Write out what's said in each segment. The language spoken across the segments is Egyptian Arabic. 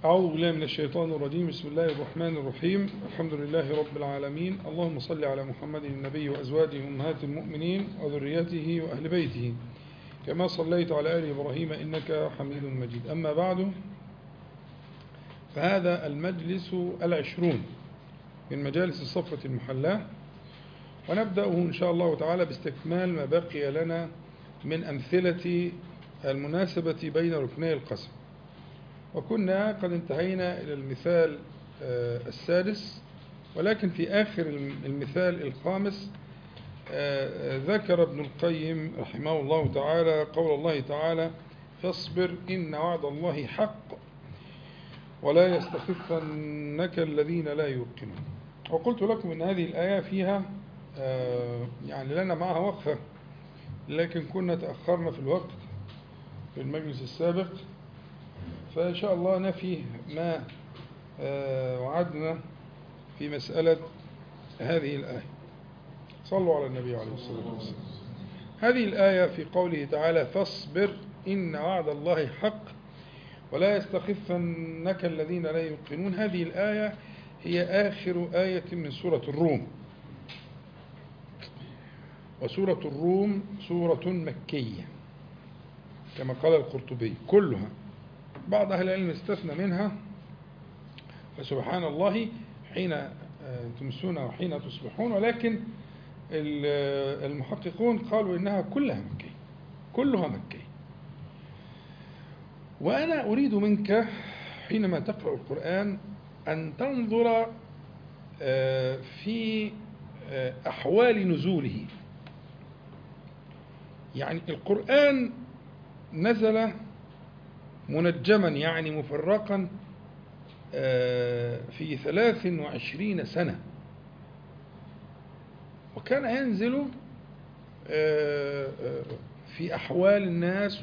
أعوذ بالله من الشيطان الرجيم بسم الله الرحمن الرحيم الحمد لله رب العالمين اللهم صل على محمد النبي وأزواجه أمهات المؤمنين وذريته وأهل بيته كما صليت على آل إبراهيم إنك حميد مجيد أما بعد فهذا المجلس العشرون من مجالس الصفة المحلاة ونبدأه إن شاء الله تعالى باستكمال ما بقي لنا من أمثلة المناسبة بين ركني القسم وكنا قد انتهينا إلى المثال السادس ولكن في آخر المثال الخامس ذكر ابن القيم رحمه الله تعالى قول الله تعالى فاصبر إن وعد الله حق ولا يستخفنك الذين لا يوقنون وقلت لكم أن هذه الآية فيها يعني لنا معها وقفة لكن كنا تأخرنا في الوقت في المجلس السابق فإن شاء الله نفي ما وعدنا في مسألة هذه الآية صلوا على النبي عليه الصلاة والسلام هذه الآية في قوله تعالى فاصبر إن وعد الله حق ولا يستخفنك الذين لا يوقنون هذه الآية هي آخر آية من سورة الروم وسورة الروم سورة مكية كما قال القرطبي كلها بعض أهل العلم استثنى منها فسبحان الله حين تمسون وحين تصبحون ولكن المحققون قالوا إنها كلها مكية كلها مكية وأنا أريد منك حينما تقرأ القرآن أن تنظر في أحوال نزوله يعني القرآن نزل منجما يعني مفرقا في ثلاث وعشرين سنة وكان ينزل في أحوال الناس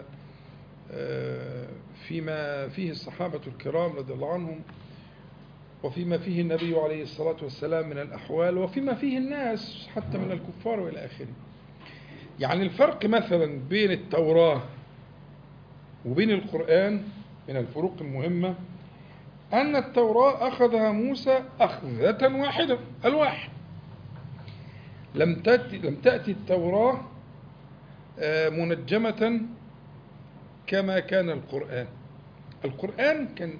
وفيما فيه الصحابة الكرام رضي الله عنهم وفيما فيه النبي عليه الصلاة والسلام من الأحوال وفيما فيه الناس حتى من الكفار وإلى آخره يعني الفرق مثلا بين التوراة وبين القرآن من الفروق المهمة أن التوراة أخذها موسى أخذة واحدة الواحد لم تأتي, لم تأتي التوراة منجمة كما كان القرآن القرآن كان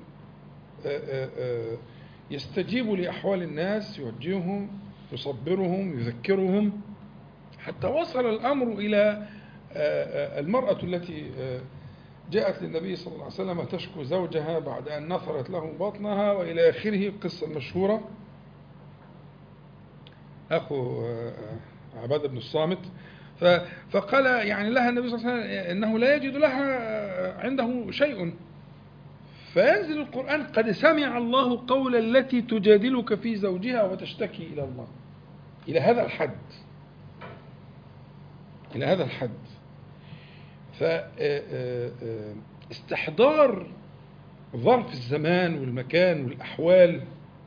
يستجيب لأحوال الناس يوجههم يصبرهم يذكرهم حتى وصل الأمر إلى المرأة التي جاءت للنبي صلى الله عليه وسلم تشكو زوجها بعد أن نثرت له بطنها وإلى آخره القصة المشهورة أخو عبادة بن الصامت فقال يعني لها النبي صلى الله عليه وسلم أنه لا يجد لها عنده شيء فينزل القرآن قد سمع الله قول التي تجادلك في زوجها وتشتكي إلى الله إلى هذا الحد إلى هذا الحد فاستحضار ظرف الزمان والمكان والأحوال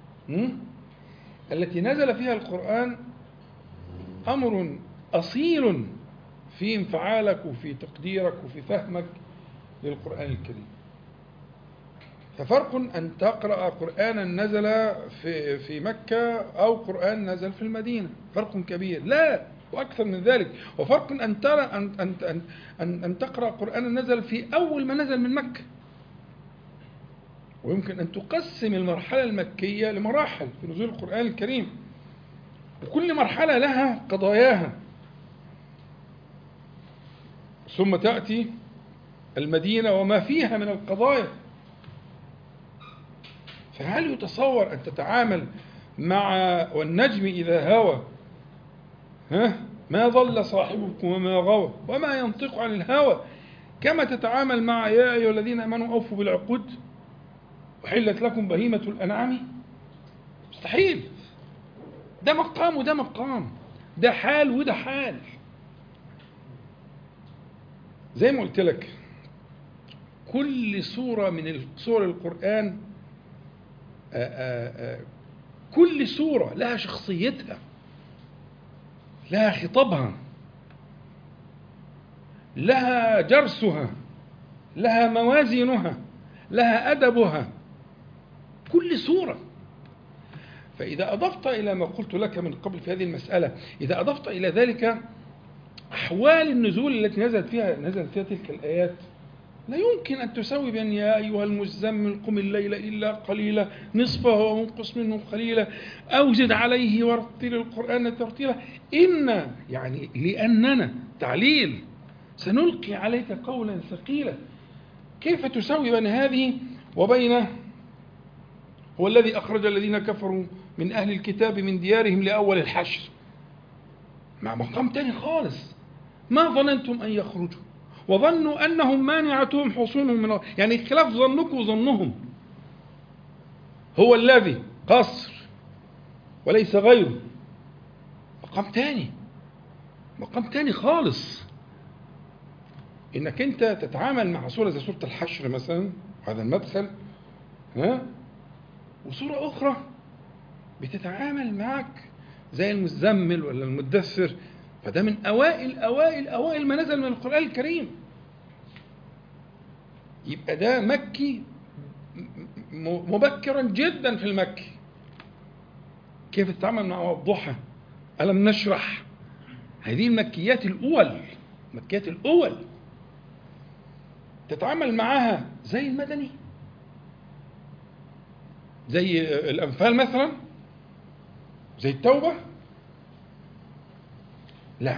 التي نزل فيها القرآن أمر أصيل في انفعالك وفي تقديرك وفي فهمك للقرآن الكريم ففرق أن تقرأ قرآنا نزل في في مكة أو قرآن نزل في المدينة فرق كبير لا وأكثر من ذلك وفرق أن ترى أن أن أن أن, أن تقرأ قرآنا نزل في أول ما نزل من مكة ويمكن أن تقسم المرحلة المكية لمراحل في نزول القرآن الكريم وكل مرحلة لها قضاياها ثم تأتي المدينة وما فيها من القضايا فهل يتصور أن تتعامل مع والنجم إذا هوى ها ما ضل صاحبكم وما غوى وما ينطق عن الهوى كما تتعامل مع يا أيها الذين آمنوا أوفوا بالعقود وحلت لكم بهيمة الأنعام مستحيل ده مقام وده مقام ده حال وده حال زي ما قلت لك كل سورة من سور القرآن آآ آآ كل سورة لها شخصيتها لها خطابها لها جرسها لها موازينها لها أدبها كل سورة فإذا أضفت إلى ما قلت لك من قبل في هذه المسألة إذا أضفت إلى ذلك أحوال النزول التي نزلت فيها نزلت فيها تلك الآيات لا يمكن أن تساوي بأن يا أيها المزمل قم الليل إلا قليلا نصفه وانقص منه قليلا أو زد عليه ورتل القرآن ترتيلا إن يعني لأننا تعليل سنلقي عليك قولا ثقيلا كيف تساوي بين هذه وبين هو الذي أخرج الذين كفروا من أهل الكتاب من ديارهم لأول الحشر مع مقام تاني خالص ما ظننتم أن يخرجوا وظنوا أنهم مانعتهم حصونهم من الله يعني خلاف ظنكم وظنهم هو الذي قصر وليس غيره مقام تاني مقام تاني خالص انك انت تتعامل مع سوره زي سوره الحشر مثلا هذا المدخل ها وسوره اخرى بتتعامل معك زي المزمل ولا المدثر فده من اوائل اوائل اوائل ما نزل من القران الكريم يبقى ده مكي مبكرا جدا في المكي كيف تتعامل مع الضحى ألم نشرح هذه المكيات الأول المكيات الأول تتعامل معها زي المدني زي الأنفال مثلا زي التوبة لا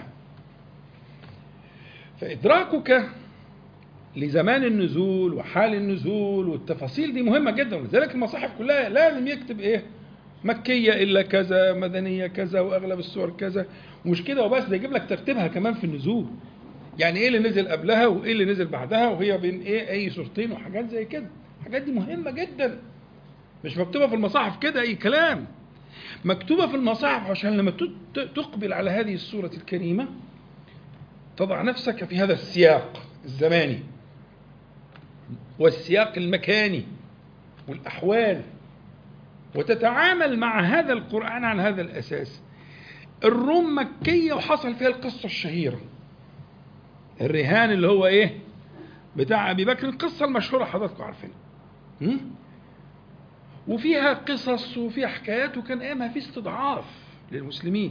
فإدراكك لزمان النزول وحال النزول والتفاصيل دي مهمة جدا ولذلك المصاحف كلها لازم يكتب إيه مكية إلا كذا مدنية كذا وأغلب السور كذا ومش كده وبس ده يجيب لك ترتيبها كمان في النزول يعني ايه اللي نزل قبلها وايه اللي نزل بعدها وهي بين ايه اي صورتين وحاجات زي كده الحاجات دي مهمه جدا مش مكتوبه في المصاحف كده اي كلام مكتوبه في المصاحف عشان لما تقبل على هذه السوره الكريمه تضع نفسك في هذا السياق الزماني والسياق المكاني والاحوال وتتعامل مع هذا القران على هذا الاساس الروم مكيه وحصل فيها القصه الشهيره الرهان اللي هو ايه بتاع ابي بكر القصه المشهوره حضراتكم عارفينها وفيها قصص وفيها حكايات وكان ايامها في استضعاف للمسلمين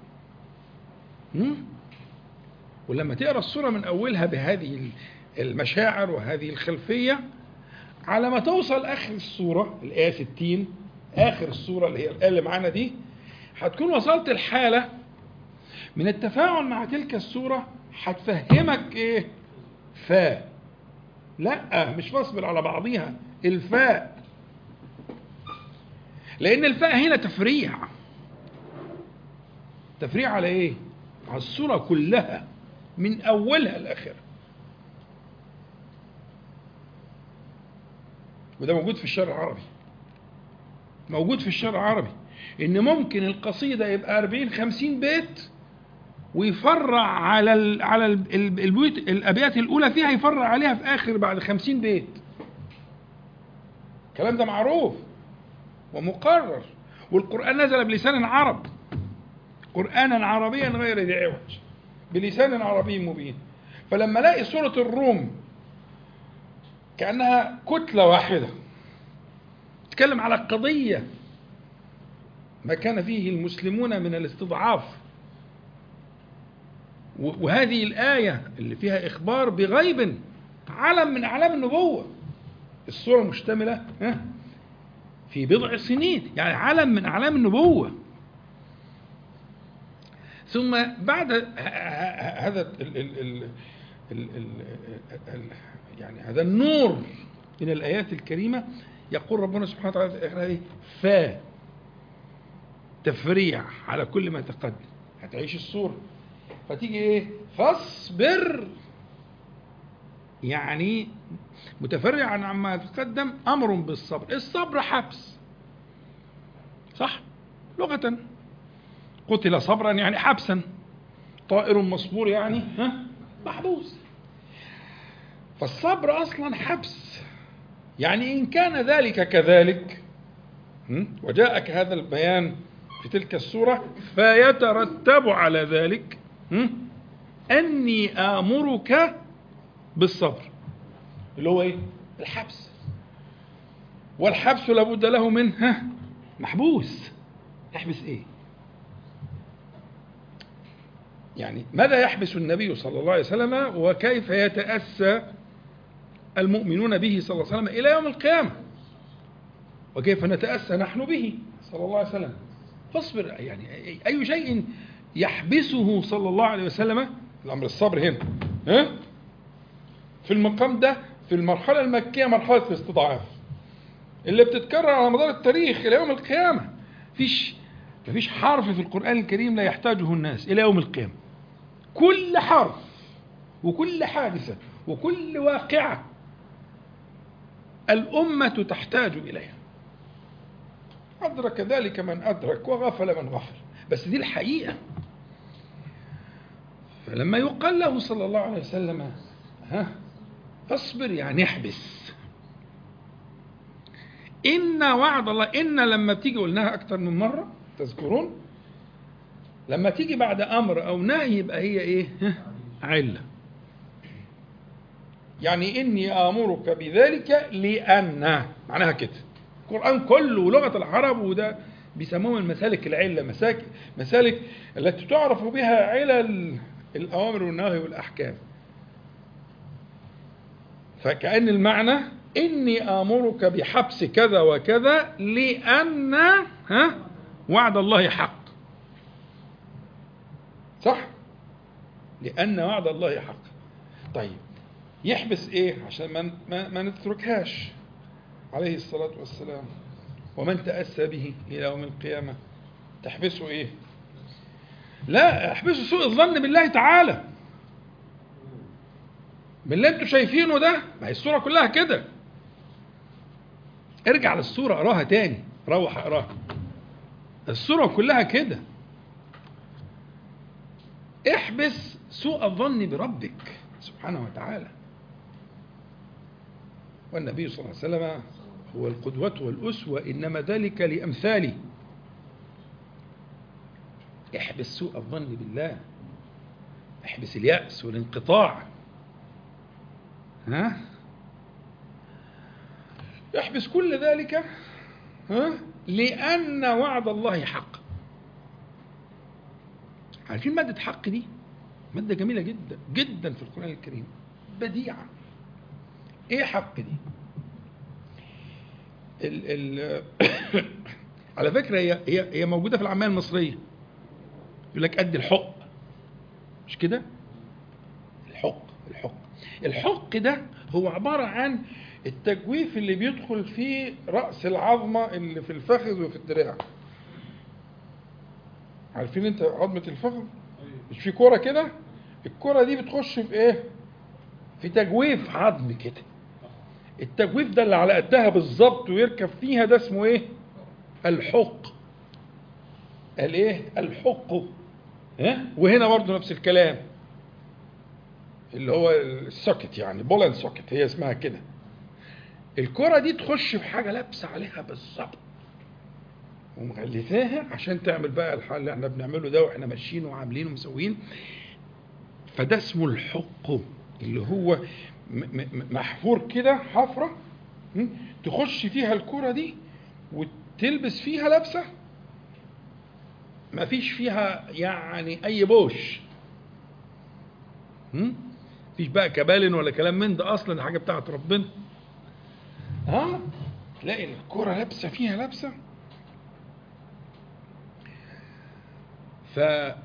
ولما تقرا السوره من اولها بهذه المشاعر وهذه الخلفيه على ما توصل اخر السوره الايه 60 اخر السوره اللي هي الايه اللي معانا دي هتكون وصلت الحاله من التفاعل مع تلك السوره هتفهمك ايه فاء لا مش فاصبر على بعضيها الفاء لان الفاء هنا تفريع تفريع على ايه على السوره كلها من اولها لاخرها وده موجود في الشرع العربي موجود في الشرع العربي ان ممكن القصيده يبقى 40 50 بيت ويفرع على ال على البيوت الابيات الاولى فيها يفرع عليها في اخر بعد خمسين بيت الكلام ده معروف ومقرر والقران نزل بلسان عرب قرانا عربيا غير ذي عوج بلسان عربي مبين فلما الاقي سوره الروم كانها كتله واحده تتكلم على قضيه ما كان فيه المسلمون من الاستضعاف وهذه الآية اللي فيها إخبار بغيب علم من أعلام النبوة السورة مشتملة في بضع سنين يعني علم من أعلام النبوة ثم بعد هذا ال ال ال ال ال يعني هذا النور من الآيات الكريمة يقول ربنا سبحانه وتعالى في الآخرة فا تفريع على كل ما تقدم هتعيش الصورة فتيجي ايه فاصبر يعني متفرعا عما تقدم امر بالصبر الصبر حبس صح لغة قتل صبرا يعني حبسا طائر مصبور يعني ها محبوس فالصبر اصلا حبس يعني ان كان ذلك كذلك وجاءك هذا البيان في تلك السورة فيترتب على ذلك أني آمرك بالصبر اللي هو إيه؟ الحبس والحبس لابد له من ها محبوس يحبس ايه يعني ماذا يحبس النبي صلى الله عليه وسلم وكيف يتأسى المؤمنون به صلى الله عليه وسلم إلى يوم القيامة وكيف نتأسى نحن به صلى الله عليه وسلم فاصبر يعني أي شيء يحبسه صلى الله عليه وسلم الأمر الصبر هنا ها؟ في المقام ده في المرحلة المكية مرحلة الاستضعاف اللي بتتكرر على مدار التاريخ إلى يوم القيامة فيش مفيش حرف في القرآن الكريم لا يحتاجه الناس إلى يوم القيامة كل حرف وكل حادثة وكل واقعة الأمة تحتاج إليها أدرك ذلك من أدرك وغفل من غفل بس دي الحقيقة فلما يقال له صلى الله عليه وسلم ها اصبر يعني احبس إن وعد الله إن لما بتيجي قلناها أكتر من مرة تذكرون لما تيجي بعد أمر أو نهي يبقى هي إيه ها؟ علة يعني إني آمرك بذلك لأن معناها كده القرآن كله ولغة العرب وده بيسموهم المسالك العلة مسالك مسالك التي تعرف بها علل الأوامر والنهي والأحكام فكأن المعنى إني آمرك بحبس كذا وكذا لأن ها وعد الله حق صح لأن وعد الله حق طيب يحبس إيه عشان ما, ما, ما نتركهاش عليه الصلاة والسلام ومن تأسى به إلى يوم القيامة تحبسه إيه لا احبسه سوء الظن بالله تعالى باللي انتوا شايفينه ده ما هي الصورة كلها كده ارجع للصورة اقراها تاني روح اقراها الصورة كلها كده احبس سوء الظن بربك سبحانه وتعالى والنبي صلى الله عليه وسلم هو القدوة والأسوة إنما ذلك لأمثالي احبس سوء الظن بالله احبس اليأس والانقطاع ها احبس كل ذلك ها لأن وعد الله حق عارفين مادة حق دي مادة جميلة جدا جدا في القرآن الكريم بديعة ايه حق دي ال ال على فكرة هي هي هي موجودة في العامية المصرية يقول لك قد الحق مش كده الحق الحق الحق ده هو عبارة عن التجويف اللي بيدخل في رأس العظمة اللي في الفخذ وفي الدراع عارفين انت عظمة الفخذ مش في كرة كده الكرة دي بتخش في ايه في تجويف عظم كده التجويف ده اللي على قدها بالظبط ويركب فيها ده اسمه ايه الحق الايه الحق ها وهنا برضه نفس الكلام اللي هو السوكت يعني بولن سوكت هي اسمها كده الكرة دي تخش في حاجة لابسة عليها بالظبط ومغلفاها عشان تعمل بقى الحال اللي احنا بنعمله ده واحنا ماشيين وعاملين ومسويين فده اسمه الحق اللي هو محفور كده حفرة تخش فيها الكرة دي وتلبس فيها لبسة ما فيش فيها يعني أي بوش فيش بقى كبالن ولا كلام من ده أصلا حاجة بتاعت ربنا ها تلاقي الكرة لابسة فيها لبسة ف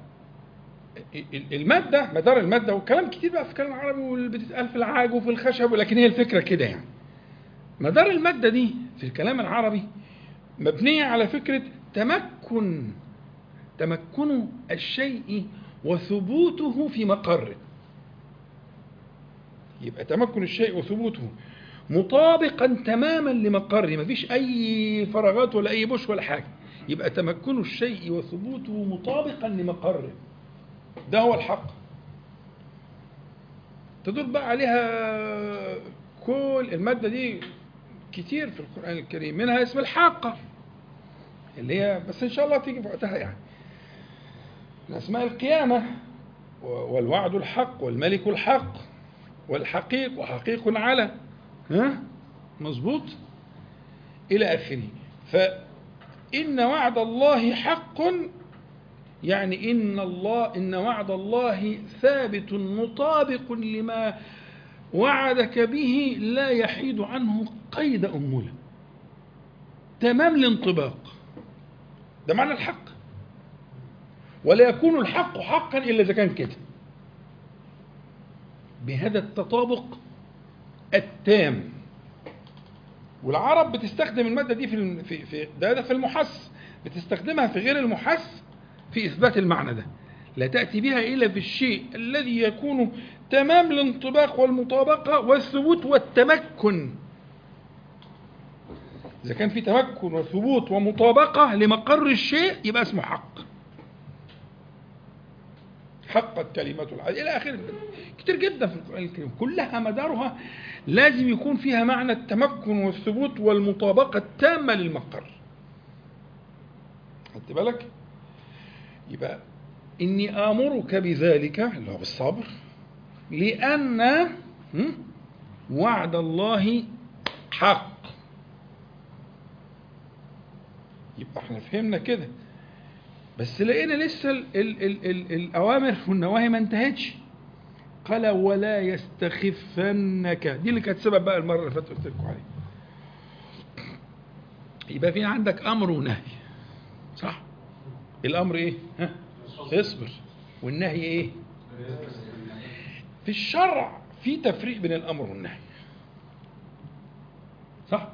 المادة مدار المادة وكلام كتير بقى في الكلام العربي واللي بتتقال في العاج وفي الخشب ولكن هي الفكرة كده يعني مدار المادة دي في الكلام العربي مبنية على فكرة تمكن تمكن الشيء وثبوته في مقره يبقى تمكن الشيء وثبوته مطابقا تماما لمقره مفيش اي فراغات ولا اي بوش ولا حاجه يبقى تمكن الشيء وثبوته مطابقا لمقره ده هو الحق تدل بقى عليها كل المادة دي كتير في القرآن الكريم منها اسم الحاقة اللي هي بس إن شاء الله تيجي في وقتها يعني أسماء القيامة والوعد الحق والملك الحق والحقيق وحقيق على ها مظبوط إلى آخره فإن وعد الله حق يعني إن الله إن وعد الله ثابت مطابق لما وعدك به لا يحيد عنه قيد أمولة تمام الانطباق ده معنى الحق ولا يكون الحق حقا إلا إذا كان كده بهذا التطابق التام والعرب بتستخدم المادة دي في في في ده, ده في المحس بتستخدمها في غير المحس في إثبات المعنى ده لا تأتي بها إلا في الشيء الذي يكون تمام الانطباق والمطابقة والثبوت والتمكن إذا كان في تمكن وثبوت ومطابقة لمقر الشيء يبقى اسمه حق حقت كلمة العدل إلى آخره كتير جدا في القرآن الكريم كلها مدارها لازم يكون فيها معنى التمكن والثبوت والمطابقة التامة للمقر خدت بالك يبقى إني آمرك بذلك اللي هو بالصبر لأن وعد الله حق يبقى احنا فهمنا كده بس لقينا لسه ال ال ال ال الأوامر والنواهي ما انتهتش قال ولا يستخفنك دي اللي كانت سبب بقى المرة اللي فاتت قلت لكم عليه يبقى في عندك أمر ونهي صح الأمر إيه؟ ها؟ اصبر والنهي إيه؟ في الشرع في تفريق بين الأمر والنهي صح؟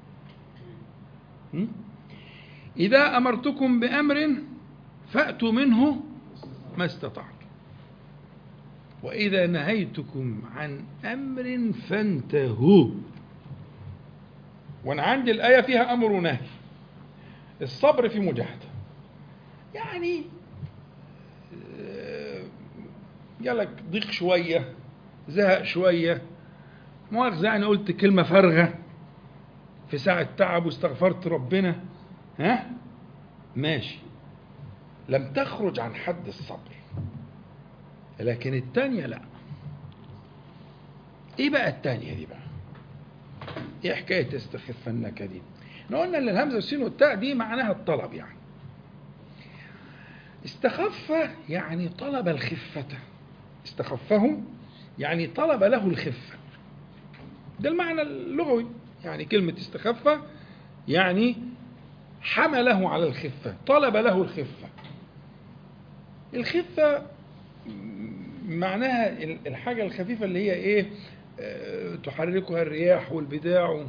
م? إذا أمرتكم بأمر فأتوا منه ما استطعتم وإذا نهيتكم عن أمر فانتهوا وأنا عندي الآية فيها أمر ونهي الصبر في مجاهدة يعني جالك ضيق شوية زهق شوية مؤاخذة يعني قلت كلمة فارغة في ساعة تعب واستغفرت ربنا ها ماشي لم تخرج عن حد الصبر لكن التانية لا ايه بقى التانية دي بقى ايه حكاية تستخفنك دي احنا قلنا ان الهمزة والسين والتاء دي معناها الطلب يعني استخف يعني طلب الخفة استخفه يعني طلب له الخفة ده المعنى اللغوي يعني كلمة استخف يعني حمله على الخفة طلب له الخفة الخفة معناها الحاجة الخفيفة اللي هي ايه اه تحركها الرياح والبداع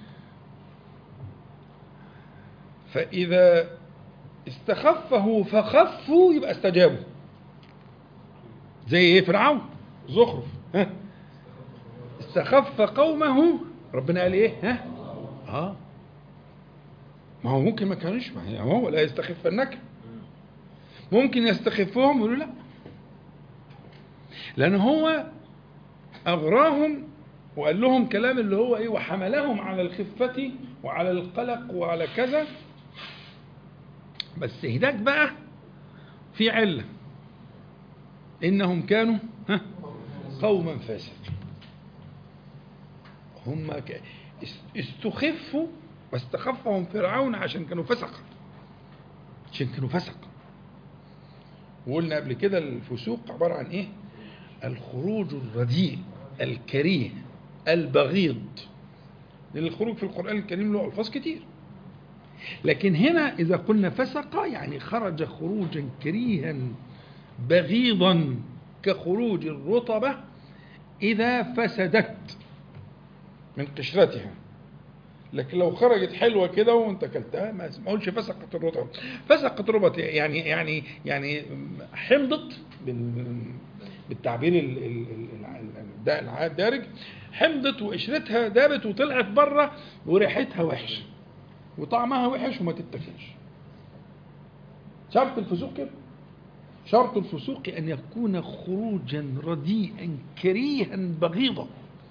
فإذا استخفه فخفوا يبقى استجابوا زي ايه فرعون زخرف ها استخف قومه ربنا قال ايه ها اه ما هو ممكن ما كانوش ما هو لا يستخفنك ممكن يستخفهم يقولوا لا لان هو اغراهم وقال لهم كلام اللي هو ايه وحملهم على الخفة وعلى القلق وعلى كذا بس هناك بقى في علة إنهم كانوا ها قوما فاسقين هم استخفوا واستخفهم فرعون عشان كانوا فسقة عشان كانوا فسقة وقلنا قبل كده الفسوق عبارة عن ايه الخروج الرديء الكريه البغيض لأن الخروج في القرآن الكريم له ألفاظ كتير لكن هنا إذا قلنا فسق يعني خرج خروجا كريها بغيضا كخروج الرطبة إذا فسدت من قشرتها لكن لو خرجت حلوة كده وانت اكلتها ما اقولش فسقت الرطبة فسقت الرطبة يعني يعني يعني حمضت بالتعبير الدارج حمضت وقشرتها دابت وطلعت بره وريحتها وحشه وطعمها وحش وما تتاكلش شرط الفسوق كده شرط الفسوق أن يكون خروجا رديئا كريها بغيضا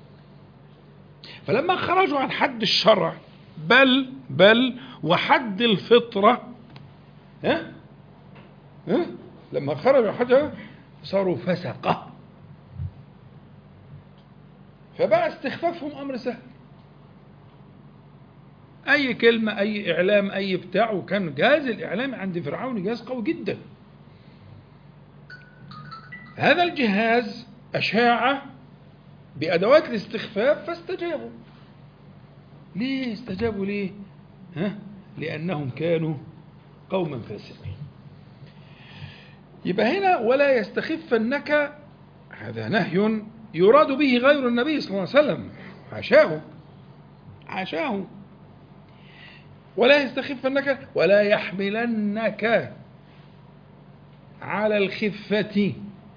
فلما خرجوا عن حد الشرع بل بل وحد الفطرة ها ها لما خرجوا عن حد صاروا فسقة فبقى استخفافهم أمر سهل أي كلمة أي إعلام أي بتاع وكان جهاز الإعلام عند فرعون جهاز قوي جدا هذا الجهاز أشاع بأدوات الاستخفاف فاستجابوا ليه استجابوا ليه ها؟ لأنهم كانوا قوما فاسقين يبقى هنا ولا يستخفنك هذا نهي يراد به غير النبي صلى الله عليه وسلم حاشاه حاشاه ولا يستخفنك ولا يحملنك على الخفة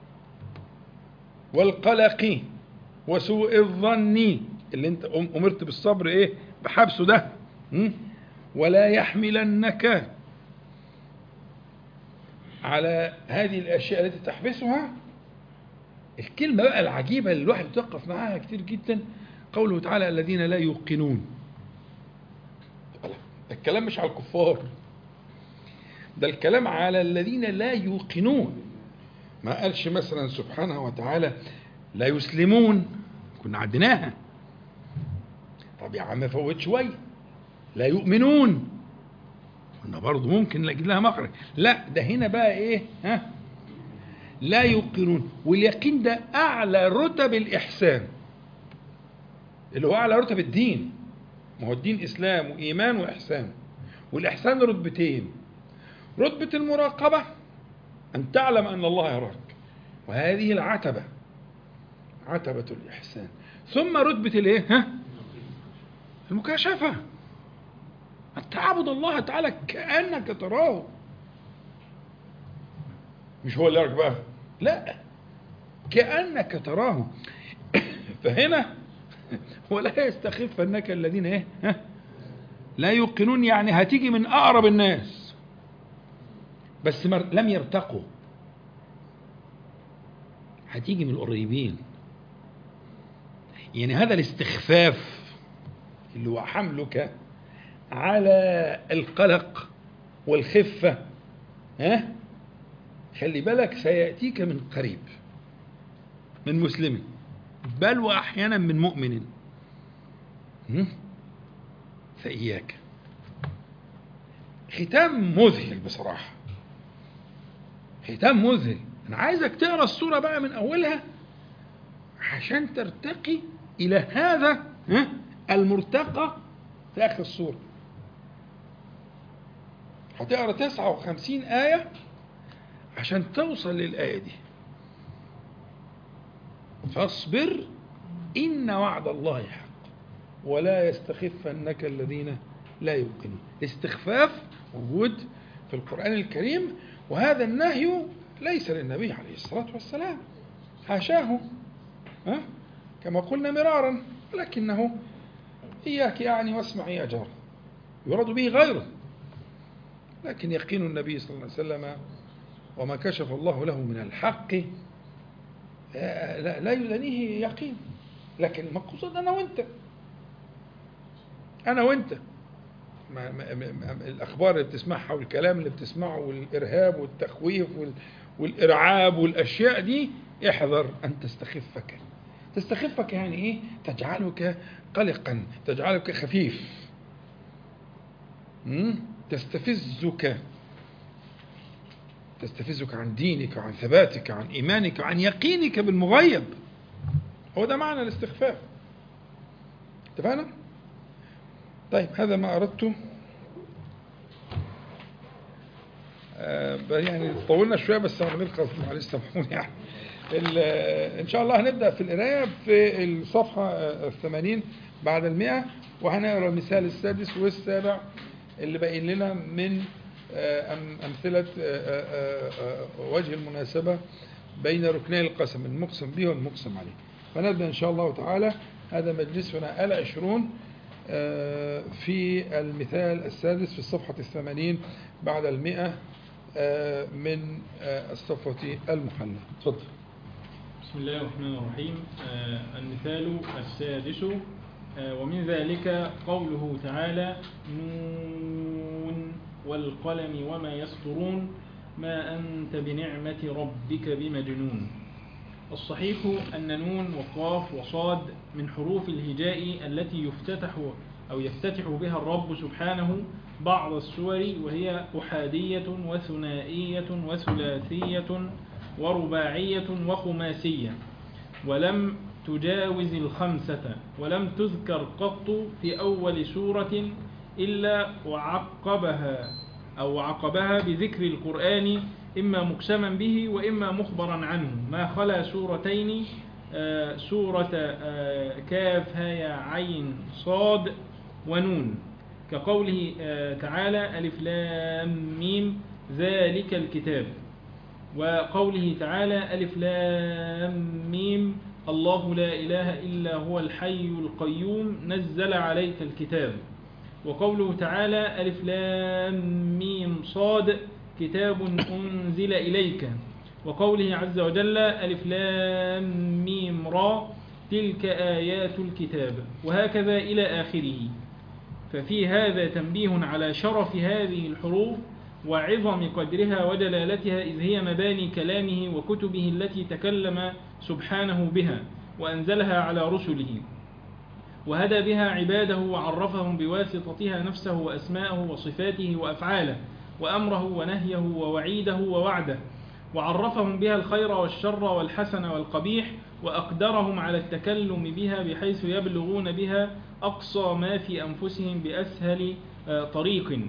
والقلق وسوء الظن اللي انت امرت بالصبر ايه بحبسه ده م? ولا يحملنك على هذه الاشياء التي تحبسها الكلمه بقى العجيبه اللي الواحد بيتوقف معاها كتير جدا قوله تعالى الذين لا يوقنون الكلام مش على الكفار ده الكلام على الذين لا يوقنون ما قالش مثلا سبحانه وتعالى لا يسلمون كنا عديناها طب يا عم فوت شويه لا يؤمنون كنا برضه ممكن نجد لها مخرج لا ده هنا بقى ايه ها لا يوقنون واليقين ده اعلى رتب الاحسان اللي هو اعلى رتب الدين ما هو الدين اسلام وايمان واحسان والاحسان رتبتين رتبه المراقبه ان تعلم ان الله يراك وهذه العتبه عتبه الاحسان ثم رتبه الايه ها المكاشفه أن تعبد الله تعالى كأنك تراه مش هو اللي يراك بقى لا كأنك تراه فهنا ولا يستخفنك الذين ايه ها لا يوقنون يعني هتيجي من أقرب الناس بس لم يرتقوا هتيجي من القريبين يعني هذا الاستخفاف اللي هو حملك على القلق والخفة ها خلي بالك سيأتيك من قريب من مسلم بل وأحيانا من مؤمن فإياك ختام مذهل بصراحة ختام مذهل أنا عايزك تقرأ السورة بقى من أولها عشان ترتقي إلى هذا المرتقى في آخر السورة هتقرا 59 آية عشان توصل للآية دي فاصبر إن وعد الله حق ولا يستخفنك الذين لا يوقنون الاستخفاف موجود في القرآن الكريم وهذا النهي ليس للنبي عليه الصلاة والسلام حاشاه ها؟ كما قلنا مرارا ولكنه إياك يعني واسمع يا جار يراد به غيره لكن يقين النبي صلى الله عليه وسلم وما كشف الله له من الحق لا يدنيه يقين لكن المقصود أنا وأنت أنا وأنت ما ما ما الأخبار اللي بتسمعها والكلام اللي بتسمعه والإرهاب والتخويف والإرعاب والأشياء دي احذر أن تستخفك تستخفك يعني إيه تجعلك قلقا تجعلك خفيف تستفزك تستفزك عن دينك وعن ثباتك وعن إيمانك وعن يقينك بالمغيب هو ده معنى الاستخفاف اتفقنا؟ طيب هذا ما أردت آه يعني طولنا شوية بس هنلخص معلش سامحوني يعني إن شاء الله هنبدأ في القراية في الصفحة الثمانين بعد المئة وهنقرأ المثال السادس والسابع اللي باين لنا من أمثلة وجه المناسبة بين ركني القسم المقسم به والمقسم عليه فنبدأ إن شاء الله تعالى هذا مجلسنا العشرون في المثال السادس في الصفحة الثمانين بعد المئة من الصفوة المحلى تفضل بسم الله الرحمن الرحيم المثال السادس ومن ذلك قوله تعالى نون والقلم وما يسطرون ما أنت بنعمة ربك بمجنون الصحيح أن نون وقاف وصاد من حروف الهجاء التي يفتتح أو يفتتح بها الرب سبحانه بعض السور وهي أحادية وثنائية وثلاثية ورباعية وخماسية ولم تجاوز الخمسة ولم تذكر قط في أول سورة إلا وعقبها أو عقبها بذكر القرآن إما مقسما به وإما مخبرا عنه ما خلا سورتين آه، سورة آه، كاف هاء عين صاد ونون كقوله آه، تعالى ألف لام ميم ذلك الكتاب وقوله تعالى ألف لام ميم الله لا إله إلا هو الحي القيوم نزل عليك الكتاب وقوله تعالى ألف لام ميم صاد كتاب أنزل إليك وقوله عز وجل ألف لام ميم را تلك آيات الكتاب وهكذا إلى آخره ففي هذا تنبيه على شرف هذه الحروف وعظم قدرها ودلالتها إذ هي مباني كلامه وكتبه التي تكلم سبحانه بها وأنزلها على رسله وهدى بها عباده وعرفهم بواسطتها نفسه وأسماءه وصفاته وأفعاله وأمره ونهيه ووعيده ووعده وعرفهم بها الخير والشر والحسن والقبيح وأقدرهم على التكلم بها بحيث يبلغون بها أقصى ما في أنفسهم بأسهل آه، طريق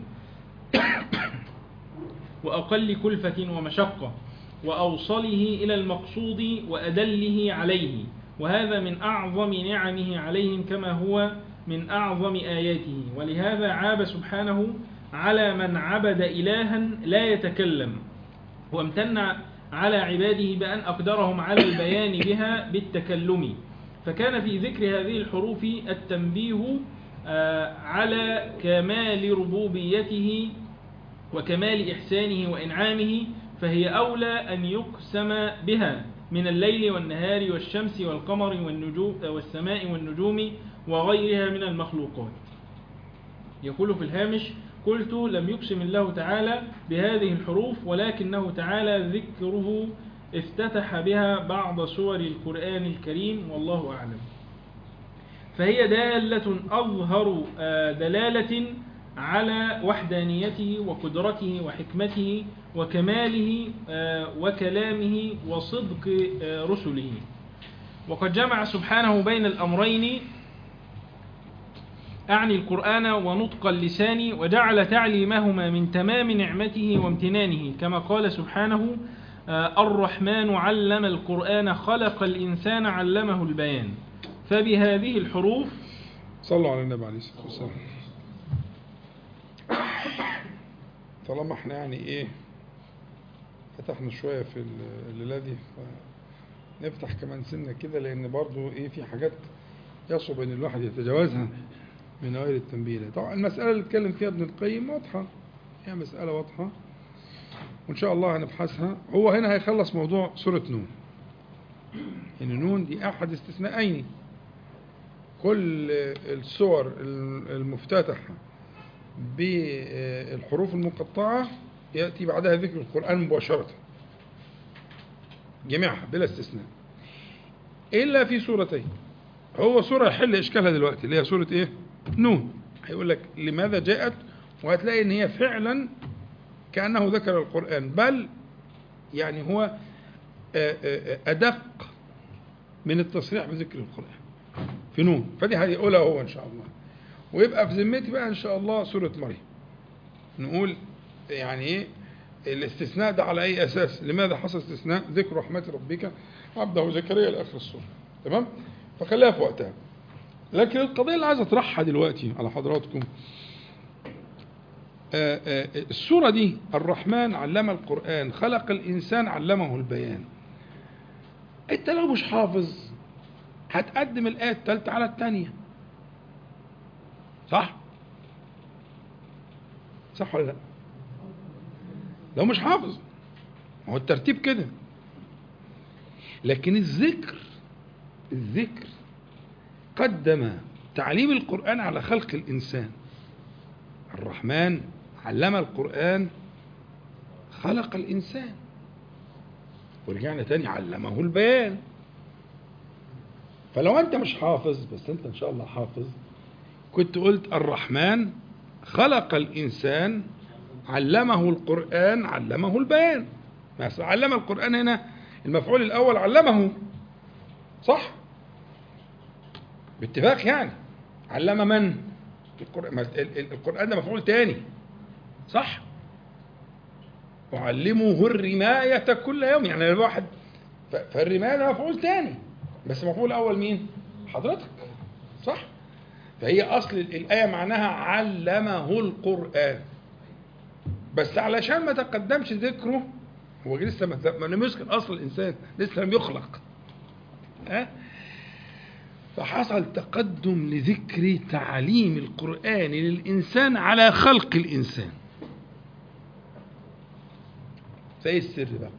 وأقل كلفة ومشقة وأوصله إلى المقصود وأدله عليه وهذا من أعظم نعمه عليهم كما هو من أعظم آياته ولهذا عاب سبحانه على من عبد إلها لا يتكلم وامتن على عباده بأن أقدرهم على البيان بها بالتكلم فكان في ذكر هذه الحروف التنبيه آه، على كمال ربوبيته وكمال إحسانه وإنعامه فهي أولى أن يقسم بها من الليل والنهار والشمس والقمر والنجوم والسماء والنجوم وغيرها من المخلوقات يقول في الهامش قلت لم يقسم الله تعالى بهذه الحروف ولكنه تعالى ذكره افتتح بها بعض سور القرآن الكريم والله أعلم فهي دالة أظهر آه، دلالة على وحدانيته وقدرته وحكمته وكماله آه، وكلامه وصدق آه، رسله وقد جمع سبحانه بين الأمرين أعني القرآن ونطق اللسان وجعل تعليمهما من تمام نعمته وامتنانه كما قال سبحانه آه، الرحمن علم القرآن خلق الإنسان علمه البيان فبهذه الحروف صلوا على النبي عليه الصلاة والسلام طالما احنا يعني ايه فتحنا شوية في الليلة دي نفتح كمان سنة كده لأن برضو ايه في حاجات يصعب ان الواحد يتجاوزها من أوائل التنبيه ده. طبعا المسألة اللي اتكلم فيها ابن القيم واضحة هي مسألة واضحة وإن شاء الله هنبحثها هو هنا هيخلص موضوع سورة نون إن نون دي أحد استثنائين كل السور المفتتحة بالحروف المقطعة يأتي بعدها ذكر القرآن مباشرة جميعها بلا استثناء إلا في سورتين هو سورة يحل إشكالها دلوقتي اللي هي سورة إيه؟ نون هيقول لك لماذا جاءت وهتلاقي إن هي فعلا كأنه ذكر القرآن بل يعني هو أدق من التصريح بذكر القرآن في نون فدي هيقولها هو إن شاء الله ويبقى في ذمتي بقى إن شاء الله سورة مريم نقول يعني إيه الاستثناء ده على أي أساس لماذا حصل استثناء ذكر رحمة ربك عبده زكريا لآخر السورة تمام فخليها في وقتها لكن القضية اللي عايز أطرحها دلوقتي على حضراتكم آآ آآ السورة دي الرحمن علم القرآن خلق الإنسان علمه البيان أنت لو مش حافظ هتقدم الآية الثالثة على الثانية صح؟ صح ولا لا؟ لو مش حافظ هو الترتيب كده لكن الذكر الذكر قدم تعليم القرآن على خلق الإنسان الرحمن علم القرآن خلق الإنسان ورجعنا تاني علمه البيان فلو أنت مش حافظ بس أنت إن شاء الله حافظ كنت قلت الرحمن خلق الإنسان علمه القرآن علمه البيان بس علم القرآن هنا المفعول الأول علمه صح باتفاق يعني علم من القرآن, ما ال- ال- القرآن ده مفعول تاني صح أعلمه الرماية كل يوم يعني الواحد ف- فالرماية ده مفعول تاني بس مفعول أول مين حضرتك صح فهي أصل ال- الآية معناها علمه القرآن بس علشان ما تقدمش ذكره هو لسه ما ما لم يذكر أصل الإنسان لسه لم يخلق ها فحصل تقدم لذكر تعليم القرآن للإنسان على خلق الإنسان فإيه السر بقى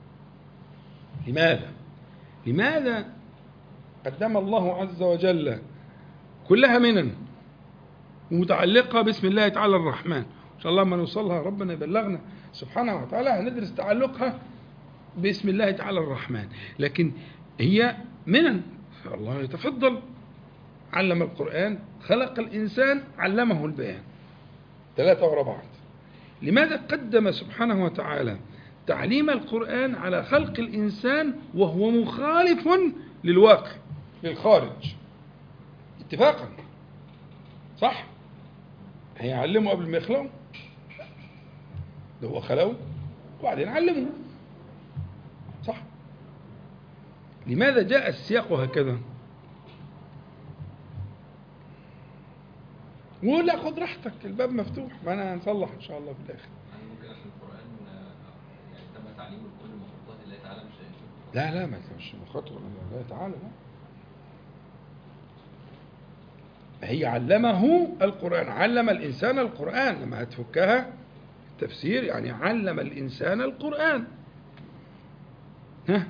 لماذا لماذا قدم الله عز وجل كلها منن ومتعلقة باسم الله تعالى الرحمن إن شاء الله ما نوصلها ربنا يبلغنا سبحانه وتعالى هندرس تعلقها باسم الله تعالى الرحمن لكن هي منن فالله يتفضل علم القرآن خلق الإنسان علمه البيان ثلاثة ورا بعض لماذا قدم سبحانه وتعالى تعليم القرآن على خلق الإنسان وهو مخالف للواقع للخارج اتفاقا صح هيعلمه قبل ما يخلقه ده هو خلقه وبعدين علمه صح لماذا جاء السياق هكذا ولا خد راحتك الباب مفتوح ما انا هنصلح ان شاء الله في الاخر يعني ممكن عشان القرآن آه، يعني تم تعليمه لكل مخلوقات الله تعالى مش لا لا ما مش مخاطر لا تعالى لا هي علمه القرآن علم الإنسان القرآن لما هتفكها التفسير يعني علم الإنسان القرآن ها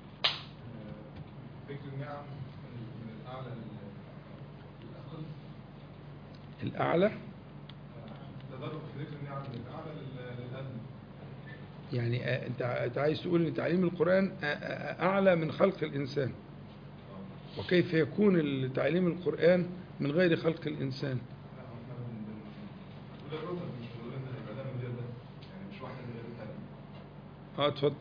ذكر النعم من الأعلى للأقل الأعلى تدرج في ذكر النعم من الأعلى لل- للأدنى يعني آه، أنت أنت عايز تقول إن تعليم القرآن آه، آه، أعلى من خلق الإنسان وكيف يكون تعليم القرآن من غير خلق الإنسان لا، هو احنا بن- بن- بنقول الرتب مش بنقول إن هيبقى ده من غير ده يعني مش واحدة من غير التانية اه اتفضل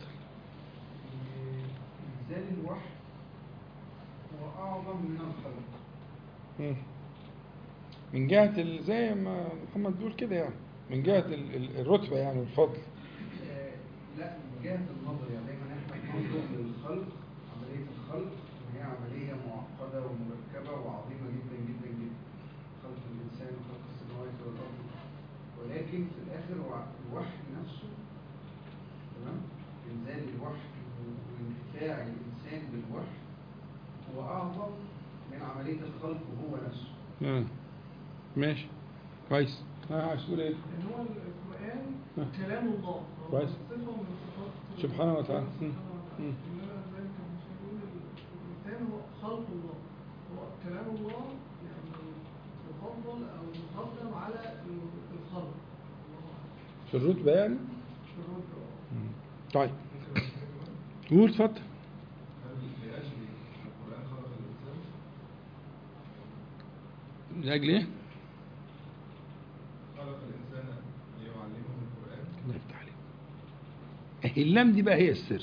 إنزال الوحي هو أعظم من الخلق مم. من جهة ال- زي ما محمد بيقول كده يعني من جهة ال- ال- الرتبة يعني والفضل آه، لا من جهة النظر يعني دايما احنا بننظر للخلق عملية الخلق إن هي عملية معقدة ومركبة وعظيمة جدا جدا جدا خلق الإنسان وخلق السماوات والأرض ولكن في الآخر هو الوحي نفسه تمام إنزال الوحي وانتفاع الإنسان بالوحي هو أعظم من عملية الخلق هو نفسه آه. ماشي كويس اه عايز تقول ايه لأن هو القرآن آه. كلام الله هو كويس. صفة من صفات سبحانه وتعالى. سبحانه مم. وتعالى. إنما ذلك مش هنقول الإنسان هو خلق الله هو كلام الله يعني يفضل أو يقدم على الخلق الله أعلم. في الرتبة يعني في الرتبة مم. طيب ممكن أقول كمان قول اتفضل هل لأجل القرآن خلق الإنسان لأجل ايه؟ خلق الإنسان ليعلمه القرآن الله يفتح عليك اهي اللام دي بقى هي السر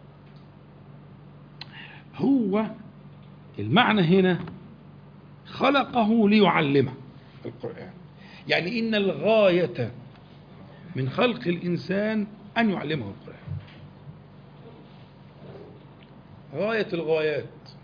هو المعنى هنا خلقه ليعلمه القرآن يعني إن الغاية من خلق الإنسان أن يعلمه القرآن غاية الغايات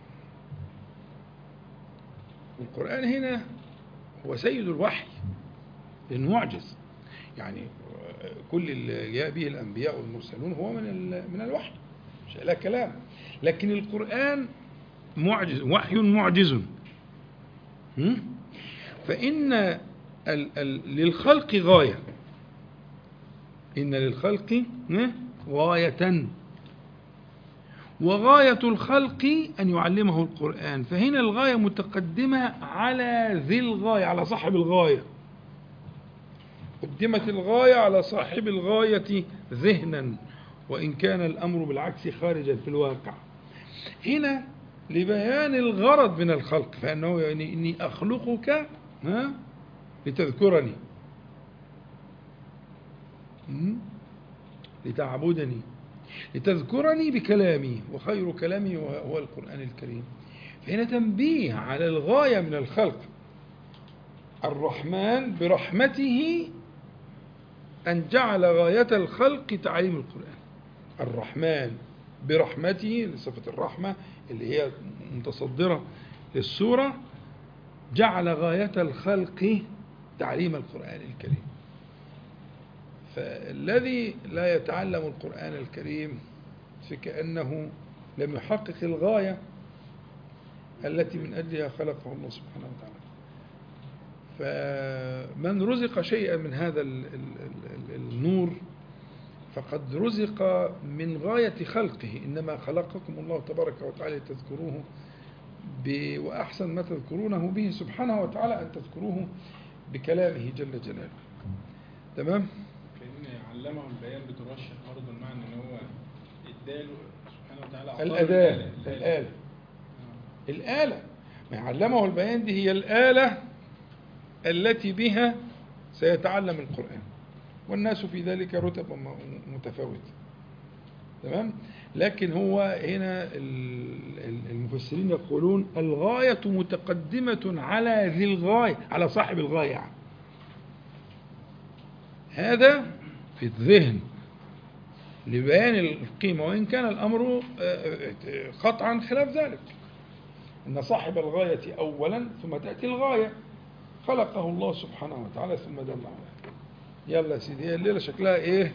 القرآن هنا هو سيد الوحي لأنه معجز يعني كل اللي جاء به الأنبياء والمرسلون هو من ال- من الوحي مش لا كلام لكن القرآن معجز وحي معجز هم؟ فإن ال ال للخلق غاية إن للخلق ها؟ غاية وغاية الخلق أن يعلمه القرآن فهنا الغاية متقدمة على ذي الغاية على صاحب الغاية قدمت الغاية على صاحب الغاية ذهنا وإن كان الأمر بالعكس خارجا في الواقع هنا لبيان الغرض من الخلق فأنه يعني إني أخلقك ها لتذكرني م? لتعبدني لتذكرني بكلامي وخير كلامي هو هو القرآن الكريم فهنا تنبيه على الغاية من الخلق الرحمن برحمته أن جعل غاية الخلق تعليم القرآن الرحمن برحمته لصفة الرحمة اللي هي متصدرة للسورة جعل غاية الخلق تعليم القرآن الكريم فالذي لا يتعلم القرآن الكريم فكأنه لم يحقق الغاية التي من أجلها خلقه الله سبحانه وتعالى فمن رزق شيئا من هذا ال- ال- ال- النور فقد رزق من غاية خلقه إنما خلقكم الله تبارك وتعالى لتذكروه ب- وأحسن ما تذكرونه به سبحانه وتعالى أن تذكروه بكلامه جل جلاله تمام؟ كأن علمه البيان بترشح برضه المعنى ان هو اداله سبحانه وتعالى أعطاه الأداة الآلة. الآلة آه. الآلة ما علمه البيان دي هي الآلة التي بها سيتعلم القرآن والناس في ذلك رتب م- متفاوتة تمام لكن هو هنا ال- ال- المفسرين يقولون الغاية متقدمة على ذي الغاية على صاحب الغاية يعني. هذا في الذهن لبيان القيمة وإن كان الأمر آه، آه، قطعا خلاف ذلك أن صاحب الغاية أولا ثم تأتي الغاية خلقه الله سبحانه وتعالى ثم دل عليه يلا يا سيدي هي الليلة شكلها إيه